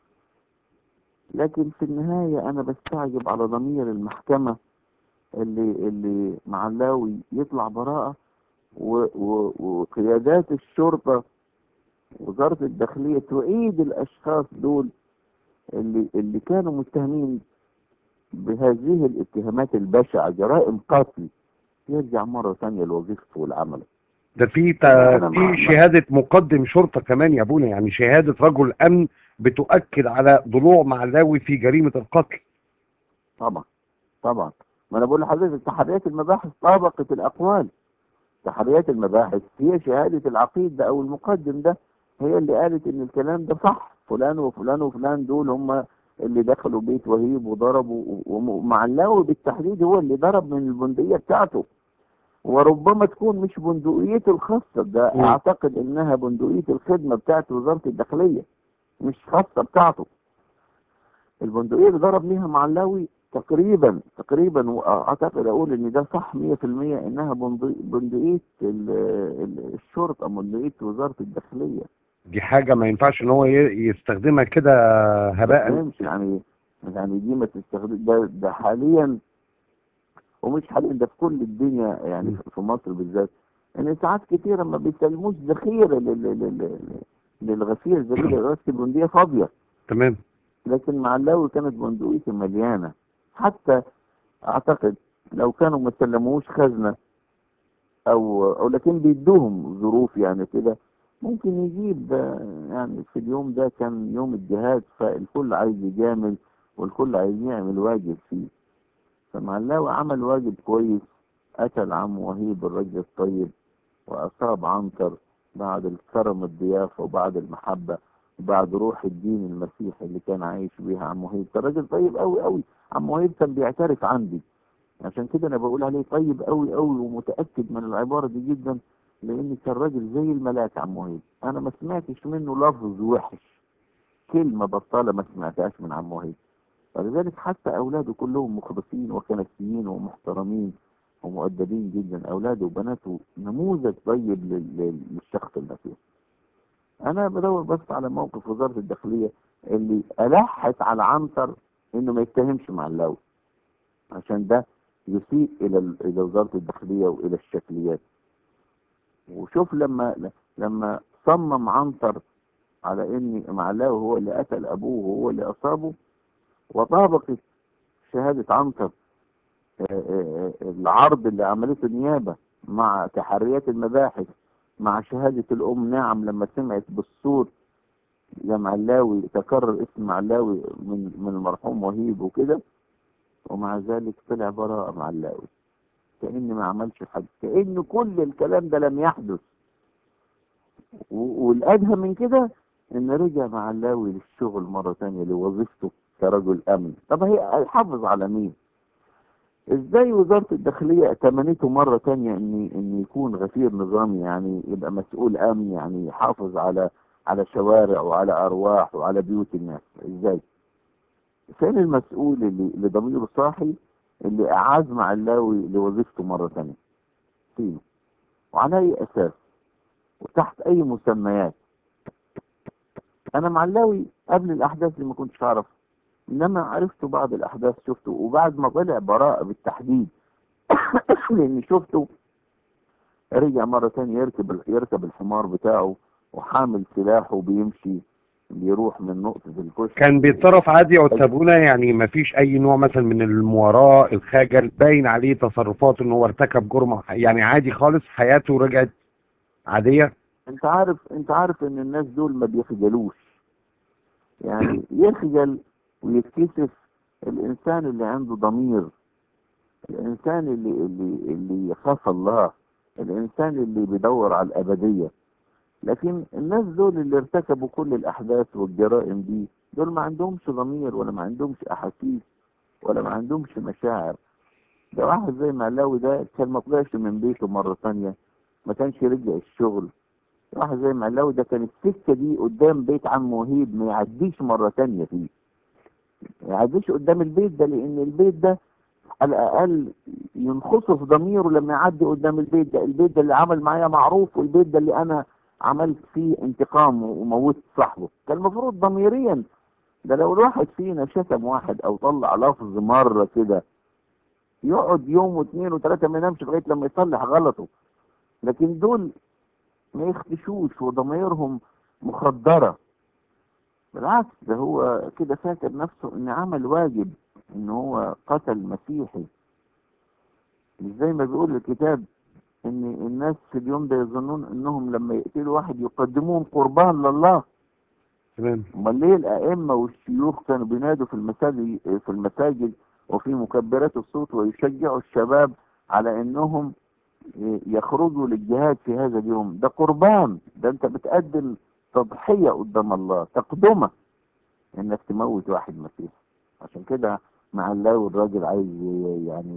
لكن في النهاية أنا بستعجب على ضمير المحكمة اللي اللي معلاوي يطلع براءة و- و- وقيادات الشرطة وزارة الداخلية تعيد الأشخاص دول اللي اللي كانوا متهمين بهذه الاتهامات البشعة جرائم قتل يرجع مرة ثانية لوظيفته والعمل ده في أنا تا- مع- في شهادة مقدم شرطة كمان يا ابونا يعني شهادة رجل امن بتؤكد على ضلوع معلاوي في جريمة القتل طبعا طبعا ما انا بقول لحضرتك تحريات المباحث طابقت الاقوال تحريات المباحث هي شهادة العقيد ده او المقدم ده هي اللي قالت ان الكلام ده صح فلان وفلان وفلان دول هم اللي دخلوا بيت وهيب وضربوا و- ومعلاوي بالتحديد هو اللي ضرب من البندقية بتاعته وربما تكون مش بندقيته الخاصة ده مم. اعتقد انها بندقية الخدمة بتاعت وزارة الداخلية مش خاصة بتاعته البندقية اللي ضرب بيها معلاوي تقريبا تقريبا واعتقد اقول ان ده صح 100% انها بندق- بندقية ال- ال- الشرطة بندقية وزارة الداخلية دي حاجة ما ينفعش ان هو ي- يستخدمها كده هباء فهمش يعني يعني دي ما تستخدم ده ده حاليا ومش حاليا ده في كل الدنيا يعني م. في مصر بالذات ان ساعات كتيره ما بيسلموش ذخيره لل- لل- لل- للغفير زي كده راسه البندقيه فاضيه تمام لكن معلاوي كانت بندقيته مليانه حتى اعتقد لو كانوا ما سلموش خزنه او او لكن بيدوهم ظروف يعني كده ممكن يجيب آه، يعني في اليوم ده كان يوم الجهاد فالكل عايز يجامل والكل عايز يعمل واجب فيه فمعلاوي عمل واجب كويس قتل عم وهيب الرجل الطيب وأصاب عنتر بعد الكرم الضيافة وبعد المحبة وبعد روح الدين المسيحي اللي كان عايش بيها عم وهيب كان راجل طيب قوي قوي عم وهيب كان بيعترف عندي عشان كده انا بقول عليه طيب قوي قوي ومتاكد من العباره دي جدا لان كان راجل زي الملاك عم وهيب انا ما سمعتش منه لفظ وحش كلمه بطاله ما سمعتهاش من عم وهيب فلذلك حتى اولاده كلهم مخلصين وكنسيين ومحترمين ومؤدبين جدا اولاده وبناته نموذج طيب لل- لل- للشخص المسيحي انا بدور بس على موقف وزاره الداخليه اللي الحت على عنتر انه ما يتهمش مع اللاوي عشان ده يسيء الى ال- الى وزاره الداخليه والى الشكليات وشوف لما لما صمم عنتر على ان معلاوي هو اللي قتل ابوه وهو اللي اصابه وطابقت شهاده عنتر آه، آه، آه، العرض اللي عملته النيابه مع تحريات المباحث مع شهاده الام نعم لما سمعت بالصوت يا معلاوي تكرر اسم معلاوي من من المرحوم وهيب وكده ومع ذلك طلع براءة معلاوي كأن ما عملش حاجة كأن كل الكلام ده لم يحدث و- والأدهى من كده إن رجع معلاوي للشغل مرة تانية لوظيفته كرجل أمن طب هي هيحافظ على مين؟ ازاي وزارة الداخلية ائتمنته مرة تانية ان ان يكون غفير نظامي يعني يبقى مسؤول امن يعني يحافظ على على شوارع وعلى ارواح وعلى بيوت الناس ازاي؟ فين المسؤول اللي اللي ضميره صاحي اللي اعاد معلاوي لوظيفته مرة تانية؟ فين؟ وعلى اي اساس؟ وتحت اي مسميات؟ انا معلاوي قبل الاحداث اللي ما كنتش اعرف انما عرفت بعض الاحداث شفته وبعد ما طلع براءة بالتحديد لاني شفته رجع مرة تانية يركب يركب الحمار بتاعه وحامل سلاحه وبيمشي بيروح من نقطة الكشك كان بيتصرف عادي يا أستاذ يعني ما فيش اي نوع مثلا من المواراة الخجل باين عليه تصرفات ان هو ارتكب جرم يعني عادي خالص حياته رجعت عادية انت عارف انت عارف ان الناس دول ما بيخجلوش يعني يخجل ويتكسف الانسان اللي عنده ضمير الانسان اللي اللي اللي يخاف الله الانسان اللي بيدور على الابديه لكن الناس دول اللي ارتكبوا كل الاحداث والجرائم دي دول ما عندهمش ضمير ولا ما عندهمش احاسيس ولا ما عندهمش مشاعر ده واحد زي معلاوي ده كان ما طلعش من بيته مره ثانيه ما كانش رجع الشغل واحد زي معلاوي ده كان السكه دي قدام بيت عم وهيب ما يعديش مره ثانيه فيه ما يعديش قدام البيت ده لان البيت ده على الاقل ينخصه في ضميره لما يعدي قدام البيت ده البيت ده اللي عمل معايا معروف والبيت ده اللي انا عملت فيه انتقام وموت صاحبه كان المفروض ضميريا ده لو الواحد فينا شتم واحد او طلع لفظ مره كده يقعد يوم واثنين وثلاثه ما ينامش لغايه لما يصلح غلطه لكن دول ما يختشوش وضميرهم مخدره بالعكس ده هو كده فاكر نفسه ان عمل واجب ان هو قتل مسيحي مش زي ما بيقول الكتاب ان الناس في اليوم ده يظنون انهم لما يقتلوا واحد يقدموهم قربان لله تمام امال ليه الائمه والشيوخ كانوا بينادوا في المساجد في المساجد وفي مكبرات الصوت ويشجعوا الشباب على انهم يخرجوا للجهاد في هذا اليوم ده قربان ده انت بتقدم تضحيه قدام الله تقدمه انك تموت واحد مسيحي عشان كده معلاوي الراجل عايز ي- يعني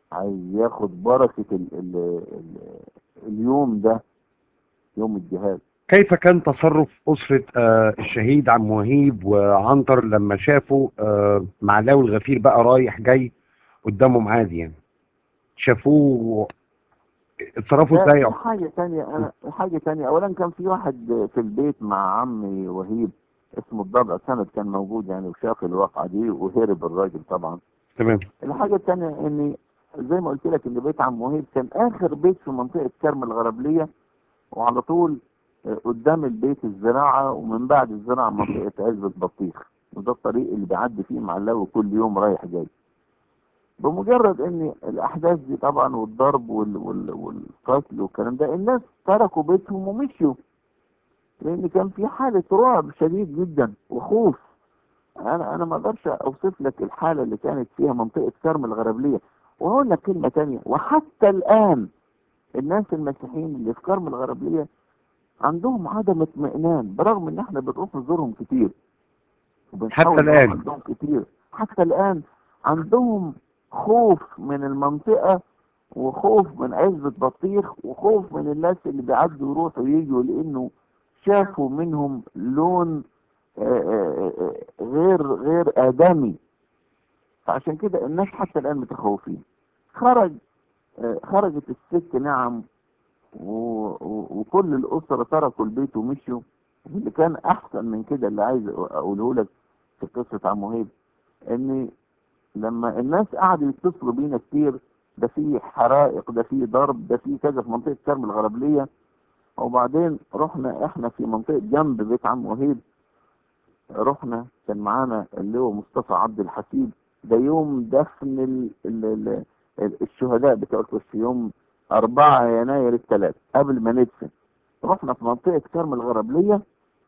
عايز ياخد بركة ال ال ال اليوم ده يوم الجهاد كيف كان تصرف أسرة آه، الشهيد عم وهيب وعنتر لما شافوا آه، معلاوي الغفير بقى رايح جاي قدامهم عادي يعني شافوه اتصرفوا لا، ازاي في حاجة تانية أنا حاجة تانية أولا كان في واحد في البيت مع عمي وهيب اسمه الضبع سند كان موجود يعني وشاف الواقعة دي وهرب الراجل طبعا تمام الحاجة التانية إن زي ما قلت لك إن بيت عم وهيب كان آخر بيت في منطقة كرم الغربلية وعلى طول آه، قدام البيت الزراعة ومن بعد الزراعة منطقة عزبة بطيخ وده الطريق اللي بيعدي فيه معلاوي كل يوم رايح جاي بمجرد ان الاحداث دي طبعا والضرب وال وال والقتل والكلام ده الناس تركوا بيتهم ومشيوا لان كان في حالة رعب شديد جدا وخوف انا انا ما اقدرش اوصف لك الحالة اللي كانت فيها منطقة كرم الغربلية وهقول لك كلمة تانية وحتى الان الناس المسيحيين اللي في كرم الغربلية عندهم عدم اطمئنان برغم ان احنا بنروح نزورهم كتير وبنحاول حتى نروح الآن. عندهم كتير حتى الان عندهم خوف من المنطقة وخوف من عزبة بطيخ وخوف من الناس اللي بيعدوا يروحوا يجوا لانه شافوا منهم لون آه، آه، آه، غير غير آدمي فعشان كده الناس حتى الآن متخوفين خرج آه، خرجت الست نعم و- و- وكل الأسرة تركوا البيت ومشوا اللي كان أحسن من كده اللي عايز أقوله لك في قصة عم وهيب إن لما الناس قعدوا يتصلوا بينا كتير ده في حرائق ده في ضرب ده في كذا في منطقة كرم الغربلية وبعدين رحنا احنا في منطقة جنب بيت عم وهيب رحنا كان معانا اللي هو مصطفى عبد الحسيب ده يوم دفن ال ال ال ال الشهداء بتوع القدس يوم 4 يناير الثلاث قبل ما ندفن رحنا في منطقة كرم الغربلية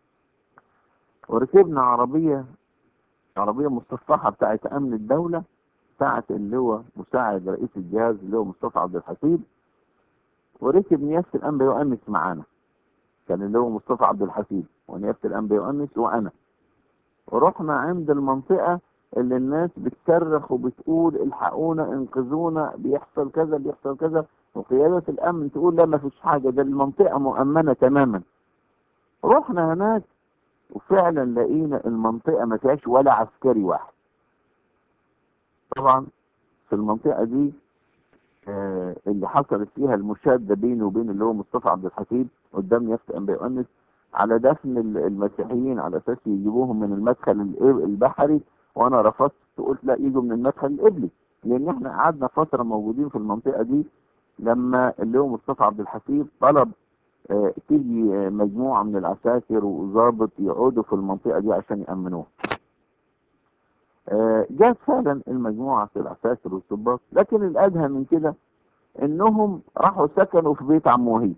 وركبنا عربية عربية مستصلحة بتاعت أمن الدولة بتاعت اللي هو مساعد رئيس الجهاز اللي هو مصطفى عبد الحسيب وركب نيافة الأنبا يؤنس معانا كان اللي هو مصطفى عبد الحسيب ونيافة الأنبا يؤنس وأنا ورحنا عند المنطقة اللي الناس بتصرخ وبتقول الحقونا انقذونا بيحصل كذا بيحصل كذا وقيادة الأمن تقول لا ما فيش حاجة ده المنطقة مؤمنة تماما رحنا هناك وفعلا لقينا المنطقة ما فيهاش ولا عسكري واحد طبعا في المنطقة دي آه، اللي حصلت فيها المشادة بينه وبين اللي هو مصطفى عبد الحسيب قدام يافت أنبا يؤنس على دفن ال- المسيحيين على أساس يجيبوهم من المدخل الإب- البحري وأنا رفضت قلت لا يجوا من المدخل الإبلي لأن احنا قعدنا فترة موجودين في المنطقة دي لما اللي هو مصطفى عبد الحسيب طلب آه، تيجي آه، مجموعة من العساكر وضابط يقعدوا في المنطقة دي عشان يأمنوها آه، جات فعلا المجموعة في العساكر والضباط لكن الأدهى من كده إنهم راحوا سكنوا في بيت عم وهيب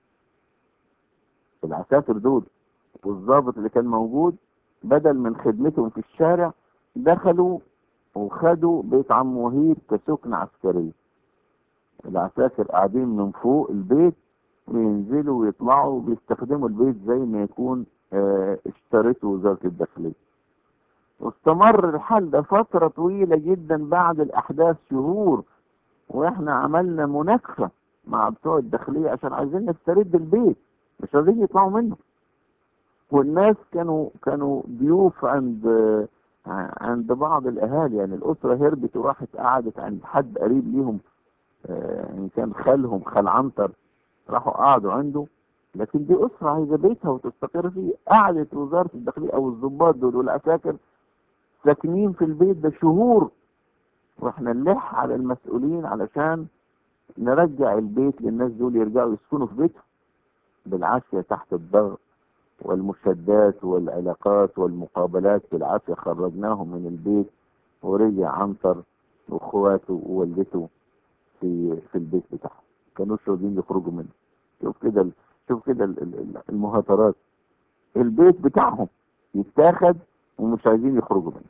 العساكر دول والضابط اللي كان موجود بدل من خدمتهم في الشارع دخلوا وخدوا بيت عم وهيب كسكن عسكري العساكر قاعدين من فوق البيت وينزلوا ويطلعوا وبيستخدموا البيت زي ما يكون آه، اشترته وزارة الداخلية واستمر الحال ده فترة طويلة جدا بعد الأحداث شهور وإحنا عملنا مناقشة مع بتوع الداخلية عشان عايزين نسترد البيت مش عايزين يطلعوا منه والناس كانوا كانوا ضيوف عند عند بعض الأهالي يعني الأسرة هربت وراحت قعدت عند حد قريب ليهم آه، إن كان خالهم خال عنتر راحوا قعدوا عنده لكن دي أسرة عايزة بيتها وتستقر فيه قعدت وزارة الداخلية أو الضباط دول والعساكر ساكنين في البيت ده شهور واحنا نلح على المسؤولين علشان نرجع البيت للناس دول يرجعوا يسكنوا في بيتهم بالعافية تحت الضغط والمشادات والعلاقات والمقابلات بالعافية خرجناهم من البيت ورجع عنتر واخواته ووالدته في في البيت بتاعهم كانوش راضيين يخرجوا منه شوف كده ال- شوف كده ال- ال- ال- المهاترات البيت بتاعهم يتاخد ومش عايزين يخرجوا منه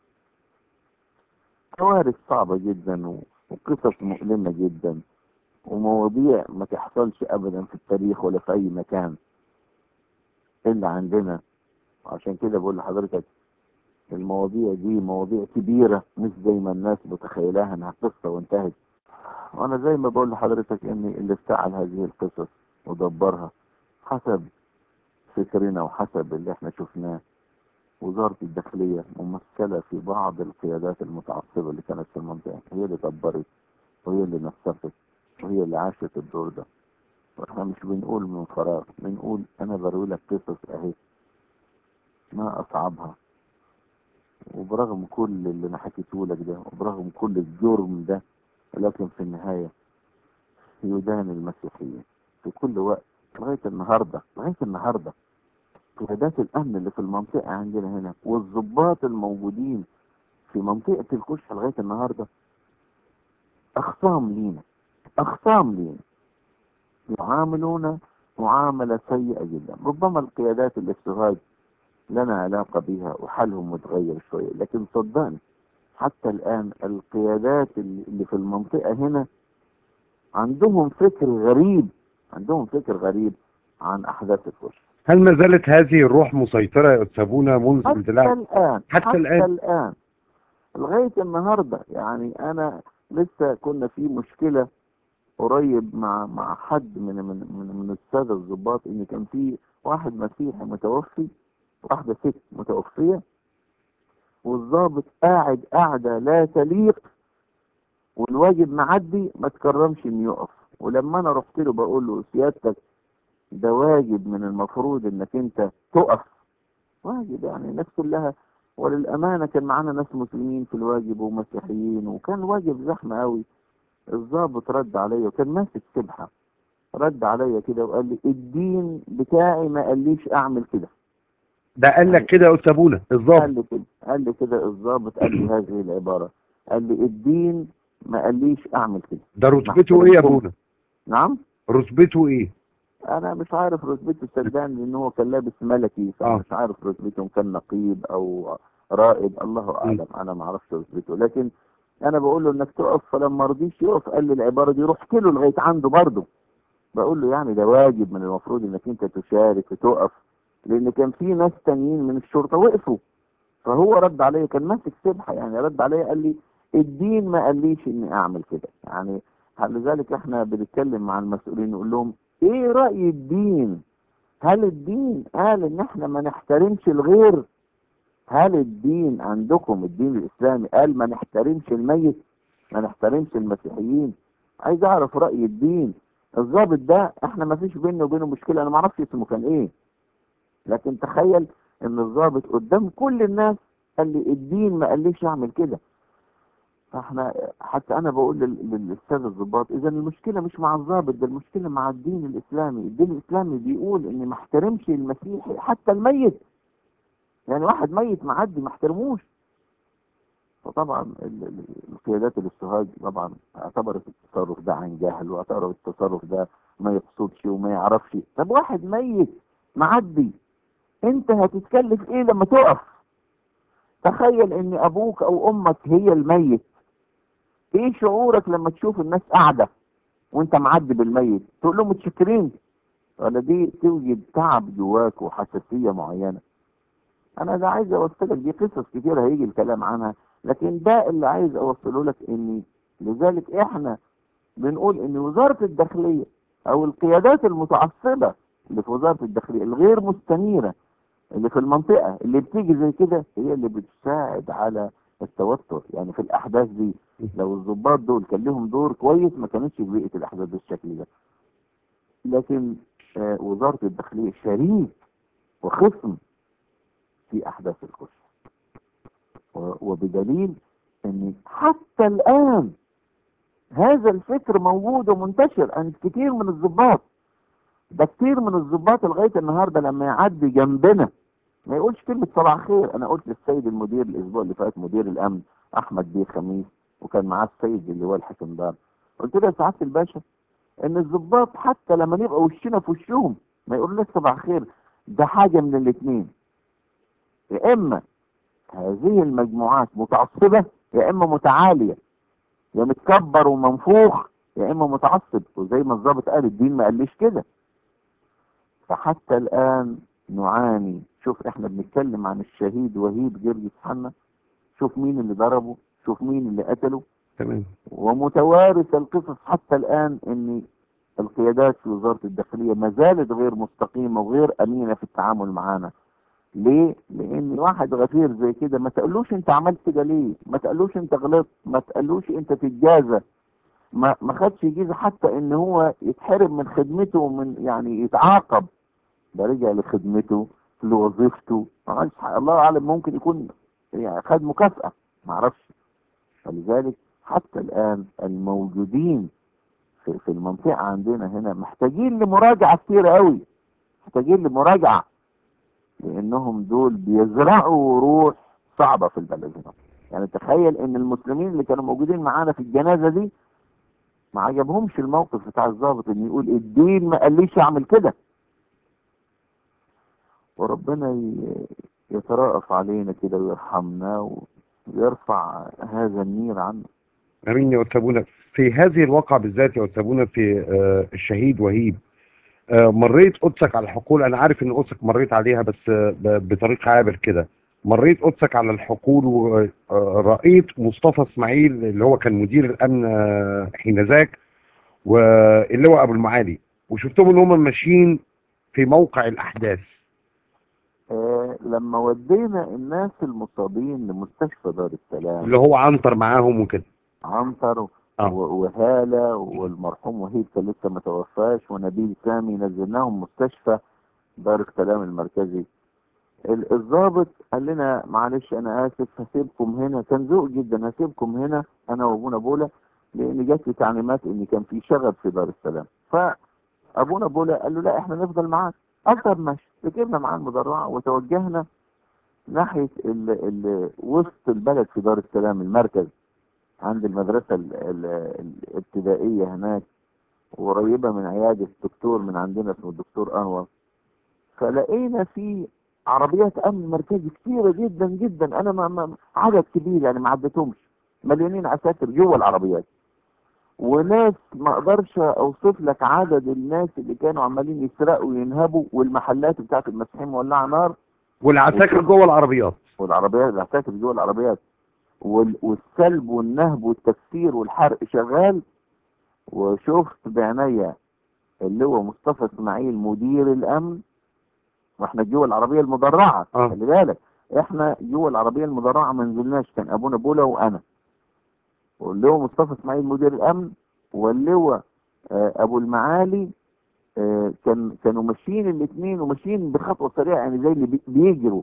كوارث صعبة جدا و- وقصص مؤلمة جدا ومواضيع ما تحصلش ابدا في التاريخ ولا في اي مكان الا عندنا عشان كده بقول لحضرتك المواضيع دي مواضيع كبيرة مش زي ما الناس متخيلاها انها قصة وانتهت وانا زي ما بقول لحضرتك ان اللي افتعل هذه القصص ودبرها حسب فكرنا وحسب اللي احنا شفناه وزارة الداخلية ممثلة في بعض القيادات المتعصبة اللي كانت في المنطقة هي اللي دبرت وهي اللي نسقت وهي اللي عاشت الدور ده واحنا مش بنقول من فراغ بنقول انا بروي لك قصص اهي ما اصعبها وبرغم كل اللي انا حكيته لك ده وبرغم كل الجرم ده لكن في النهاية يدان المسيحيين في كل وقت لغاية النهاردة لغاية النهاردة قيادات الأمن اللي في المنطقة عندنا هنا والضباط الموجودين في منطقة الكشح لغاية النهاردة أخصام لينا أخصام لينا يعاملون معاملة سيئة جدا ربما القيادات الاشتغال لنا علاقة بها وحالهم متغير شوية لكن صدقني حتى الآن القيادات اللي في المنطقة هنا عندهم فكر غريب عندهم فكر غريب عن أحداث الكشف هل ما زالت هذه الروح مسيطرة يا أستاذ أبونا منذ حتى اندلاع الآن حتى حتى الآن. الآن لغاية النهاردة يعني أنا لسه كنا في مشكلة قريب مع مع حد من من من, من السادة الضباط إن كان في واحد مسيحي متوفي واحدة ست متوفية والضابط قاعد قاعدة لا تليق والواجب معدي ما تكرمش إنه يقف ولما أنا رحت له بقول له سيادتك ده واجب من المفروض إنك أنت تقف واجب يعني الناس كلها وللأمانة كان معانا ناس مسلمين في الواجب ومسيحيين وكان واجب زحمة قوي الضابط رد عليا وكان ماسك سبحة رد عليا كده وقال لي الدين بتاعي ما قاليش اعمل كده ده قال لك كده يا أستاذ أبونا قال الظابط لي كده قال لي كده الضابط قال لي هذه العبارة قال لي الدين ما قاليش اعمل كده ده رتبته إيه يا أبونا نعم رتبته إيه انا مش عارف رتبته صدقني لان هو كان لابس ملكي آه. فمش عارف رتبته إن كان نقيب او رائد الله اعلم انا ما اعرفش رتبته لكن انا بقول له انك تقف فلما رضيش يقف قال لي العباره دي رحت له لغايه عنده برضه بقول له يعني ده واجب من المفروض انك انت تشارك وتقف لان كان في ناس تانيين من الشرطه وقفوا فهو رد عليا كان ماسك سبحه يعني رد عليا قال لي الدين ما قاليش اني اعمل كده يعني لذلك احنا بنتكلم مع المسؤولين نقول لهم ايه رأي الدين هل الدين قال ان احنا ما نحترمش الغير هل الدين عندكم الدين الاسلامي قال ما نحترمش الميت ما نحترمش المسيحيين عايز اعرف رأي الدين الضابط ده احنا ما فيش بينه وبينه مشكلة انا ما اعرفش اسمه كان ايه لكن تخيل ان الضابط قدام كل الناس قال لي الدين ما قاليش اعمل كده فاحنا حتى انا بقول لل- للاستاذ الضباط اذا المشكله مش مع الضابط ده المشكله مع الدين الاسلامي الدين الاسلامي بيقول ان ما احترمش المسيحي حتى الميت يعني واحد ميت معدي ما احترموش فطبعا ال- ال- القيادات الاستهاج طبعا اعتبرت التصرف ده عن جهل واعتبرت التصرف ده ما يقصدش وما يعرفش طب واحد ميت معدي انت هتتكلف ايه لما تقف تخيل ان ابوك او امك هي الميت ايه شعورك لما تشوف الناس قاعده وانت معدي بالميت تقول لهم متشكرين ولا دي توجد تعب جواك وحساسيه معينه انا ده عايز اوصلك دي قصص كتير هيجي الكلام عنها لكن ده اللي عايز اوصله لك اني لذلك احنا بنقول ان وزاره الداخليه او القيادات المتعصبه اللي في وزاره الداخليه الغير مستنيره اللي في المنطقه اللي بتيجي زي كده هي اللي بتساعد على التوتر يعني في الاحداث دي لو الضباط دول كان لهم دور كويس ما كانتش بقيت الاحداث بالشكل ده لكن آه وزاره الداخليه شريك وخصم في احداث الكشف و- وبدليل ان حتى الان هذا الفكر موجود ومنتشر عند كتير من الضباط ده كتير من الضباط لغايه النهارده لما يعدي جنبنا ما يقولش كلمه صباح خير انا قلت للسيد المدير الاسبوع اللي فات مدير الامن احمد بيه خميس وكان معاه السيد اللواء الحكم دار قلت له يا سعاده الباشا ان الضباط حتى لما نبقى وشنا في وشهم ما يقولوا لك صباح خير ده حاجه من الاثنين يا اما هذه المجموعات متعصبه يا اما متعاليه يا متكبر ومنفوخ يا اما متعصب وزي ما الضابط قال الدين ما قاليش كده فحتى الان نعاني شوف احنا بنتكلم عن الشهيد وهيب جرجس حنا شوف مين اللي ضربه شوف مين اللي قتله تمام ومتوارث القصص حتى الآن ان القيادات في وزارة الداخلية ما زالت غير مستقيمة وغير أمينة في التعامل معانا ليه؟ لأن واحد غفير زي كده ما تقولوش أنت عملت كده ليه؟ ما تقولوش أنت غلطت، ما تقولوش أنت تتجازى، ما ما خدش جيزة حتى إن هو يتحرم من خدمته ومن يعني يتعاقب ده رجع لخدمته لوظيفته ما عملش حاجة. الله أعلم ممكن يكون يعني خد مكافأة ما أعرفش فلذلك حتى الآن الموجودين في, في المنطقة عندنا هنا محتاجين لمراجعة كتير قوي محتاجين لمراجعة لأنهم دول بيزرعوا روح صعبة في البلد هنا يعني تخيل ان المسلمين اللي كانوا موجودين معانا في الجنازة دي ما عجبهمش الموقف بتاع الضابط ان يقول الدين ما قاليش اعمل كده وربنا ي- يترأف علينا كده ويرحمنا ويرفع هذا النير عنا امين يا استاذ ابونا في هذه الواقعة بالذات يا استاذ ابونا في آه، الشهيد وهيب آه، مريت قدسك على الحقول انا عارف ان قدسك مريت عليها بس آه، ب- بطريق عابر كده مريت قدسك على الحقول ورأيت مصطفى اسماعيل اللي هو كان مدير الامن آه، حينذاك واللواء ابو المعالي وشفتهم ان هم ماشيين في موقع الاحداث آه لما ودينا الناس المصابين لمستشفى دار السلام اللي هو عنتر معاهم وكده عنتر آه. و- وهالة والمرحوم وهيب كان لسه ما توفاش ونبيل سامي نزلناهم مستشفى دار السلام المركزي ال- الضابط قال لنا معلش انا اسف هسيبكم هنا كان ذوق جدا هسيبكم هنا انا وابونا بولا لان جات لي تعليمات ان كان في شغب في دار السلام فابونا بولا قال له لا احنا نفضل معاك قال طب ماشي ركبنا معاه المدرعه وتوجهنا ناحيه ال ال وسط البلد في دار السلام المركز عند المدرسه ال ال الابتدائيه هناك قريبه من عياده الدكتور من عندنا اسمه الدكتور انور فلقينا في عربيات امن مركزي كتيره جدا جدا انا ما ما عدد كبير يعني ما عدتهمش مليانين عساكر جوه العربيات وناس ما اقدرش اوصف لك عدد الناس اللي كانوا عمالين يسرقوا وينهبوا والمحلات بتاعت المسيحيين مولعه نار والعساكر جوه العربيات والعربيات العساكر جوه العربيات وال- والسلب والنهب والتكسير والحرق شغال وشفت بعينيا اللي هو مصطفى اسماعيل مدير الامن واحنا جوه العربيه المدرعه آه. خلي بالك احنا جوه العربيه المدرعه ما نزلناش كان ابونا بولا وانا واللي هو مصطفى اسماعيل مدير الامن واللي هو آه، ابو المعالي آه، كان كانوا ماشيين الاثنين وماشيين بخطوه سريعه يعني زي اللي بي- بيجروا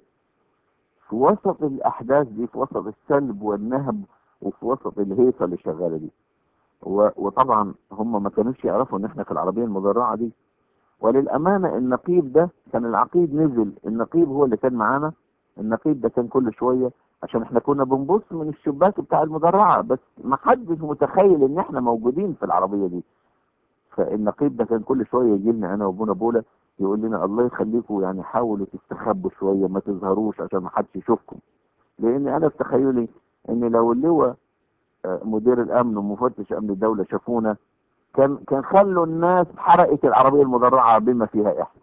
في وسط الاحداث دي في وسط السلب والنهب وفي وسط الهيصه اللي شغاله دي و- وطبعا هم ما كانوش يعرفوا ان احنا في العربيه المدرعه دي وللامانه النقيب ده كان العقيد نزل النقيب هو اللي كان معانا النقيب ده كان كل شويه عشان احنا كنا بنبص من الشباك بتاع المدرعه بس ما حدش متخيل ان احنا موجودين في العربيه دي فالنقيب ده كان كل شويه يجي لنا انا وابونا بولا يقول لنا الله يخليكم يعني حاولوا تستخبوا شويه ما تظهروش عشان ما حدش يشوفكم لان انا في تخيلي ان لو اللواء آه، مدير الامن ومفتش امن الدوله شافونا كان كان خلوا الناس حرقت العربيه المدرعه بما فيها احنا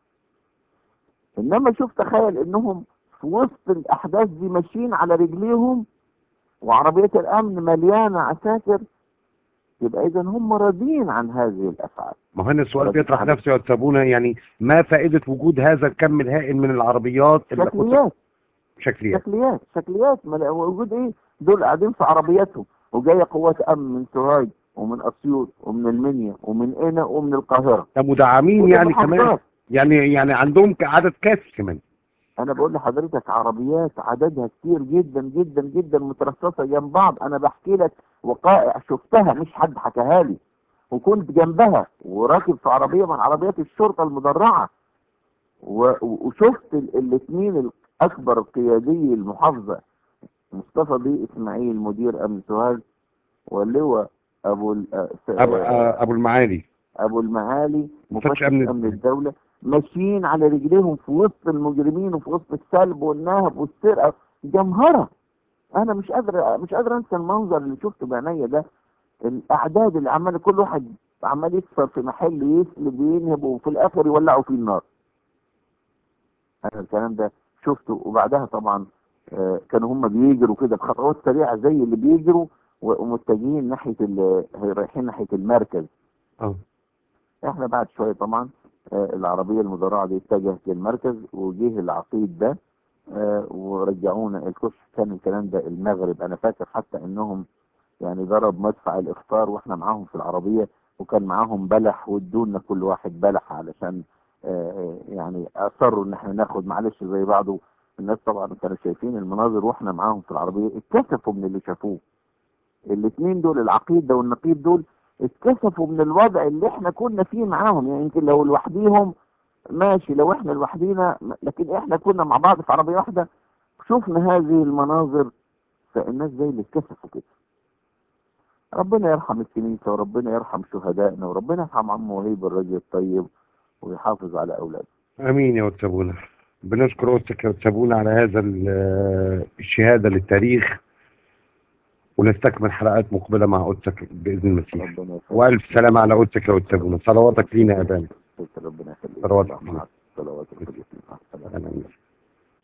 انما شوف تخيل انهم في وسط الاحداث دي ماشيين على رجليهم وعربيه الامن مليانه عساكر يبقى اذا هم راضيين عن هذه الافعال ما هو هنا السؤال ولا بيطرح تتعامل. نفسه يا استاذ ابونا يعني ما فائدة وجود هذا الكم الهائل من العربيات اللي كنت- شكليات شكليات شكليات شكليات ما لا- وجود ايه دول قاعدين في عربياتهم وجايه قوات امن من سوهاج ومن اسيوط ومن المنيا ومن قنا ومن القاهره ده مدعمين ومن يعني كمان المحافظات. يعني يعني عندهم عدد كافي كمان انا بقول لحضرتك عربيات عددها كتير جدا جدا جدا مترصصه جنب بعض انا بحكي لك وقائع شفتها مش حد حكاها لي وكنت جنبها وراكب في عربيه من عربيات الشرطه المدرعه و- و- وشفت الاثنين الاكبر قيادي المحافظه مصطفى بيه اسماعيل مدير امن سوهاج واللواء ابو ال- آه، س- ابو, آه، آه، أبو المعالي ابو المعالي مفتش مفتش أمن امن الدوله ماشيين على رجليهم في وسط المجرمين وفي وسط السلب والنهب والسرقه جمهره انا مش قادر مش قادر انسى المنظر اللي شفته بعينيا ده الاعداد اللي عمال كل واحد عمال يكسر في محل يسلب وينهب وفي الاخر يولعوا فيه النار انا الكلام ده شفته وبعدها طبعا آه، كانوا هم بيجروا كده بخطوات سريعه زي اللي بيجروا و- ومتجهين ناحيه ال- رايحين ناحيه المركز اه احنا بعد شويه طبعا آه، العربيه المدرعه دي اتجهت للمركز وجه العقيد ده آه، ورجعونا الكشف كان الكلام ده المغرب انا فاكر حتى انهم يعني ضرب مدفع الافطار واحنا معاهم في العربيه وكان معاهم بلح وادونا كل واحد بلح علشان آه، آه، يعني اصروا ان احنا ناخد معلش زي بعضه الناس طبعا كانوا شايفين المناظر واحنا معاهم في العربيه اتكسفوا من اللي شافوه الاثنين دول العقيد ده والنقيب دول اتكسفوا من الوضع اللي احنا كنا فيه معاهم يعني يمكن لو لوحديهم ماشي لو احنا لوحدينا لكن احنا كنا مع بعض في عربيه واحده شفنا هذه المناظر فالناس زي اللي اتكسفوا كده ربنا يرحم الكنيسه وربنا يرحم شهدائنا وربنا يرحم عم وهيب الراجل الطيب ويحافظ على اولاده امين يا وتسابونا بنشكر قدسك يا وتسابونا على هذا ال- الشهاده للتاريخ ونستكمل حلقات مقبله مع قدسك باذن المسيح ربنا يخليك والف سلامه على قدسك يا وتسابونا صلواتك لينا يا ابانا ربنا يخليك صلواتك اللهم لينا. مع صلوات القديسين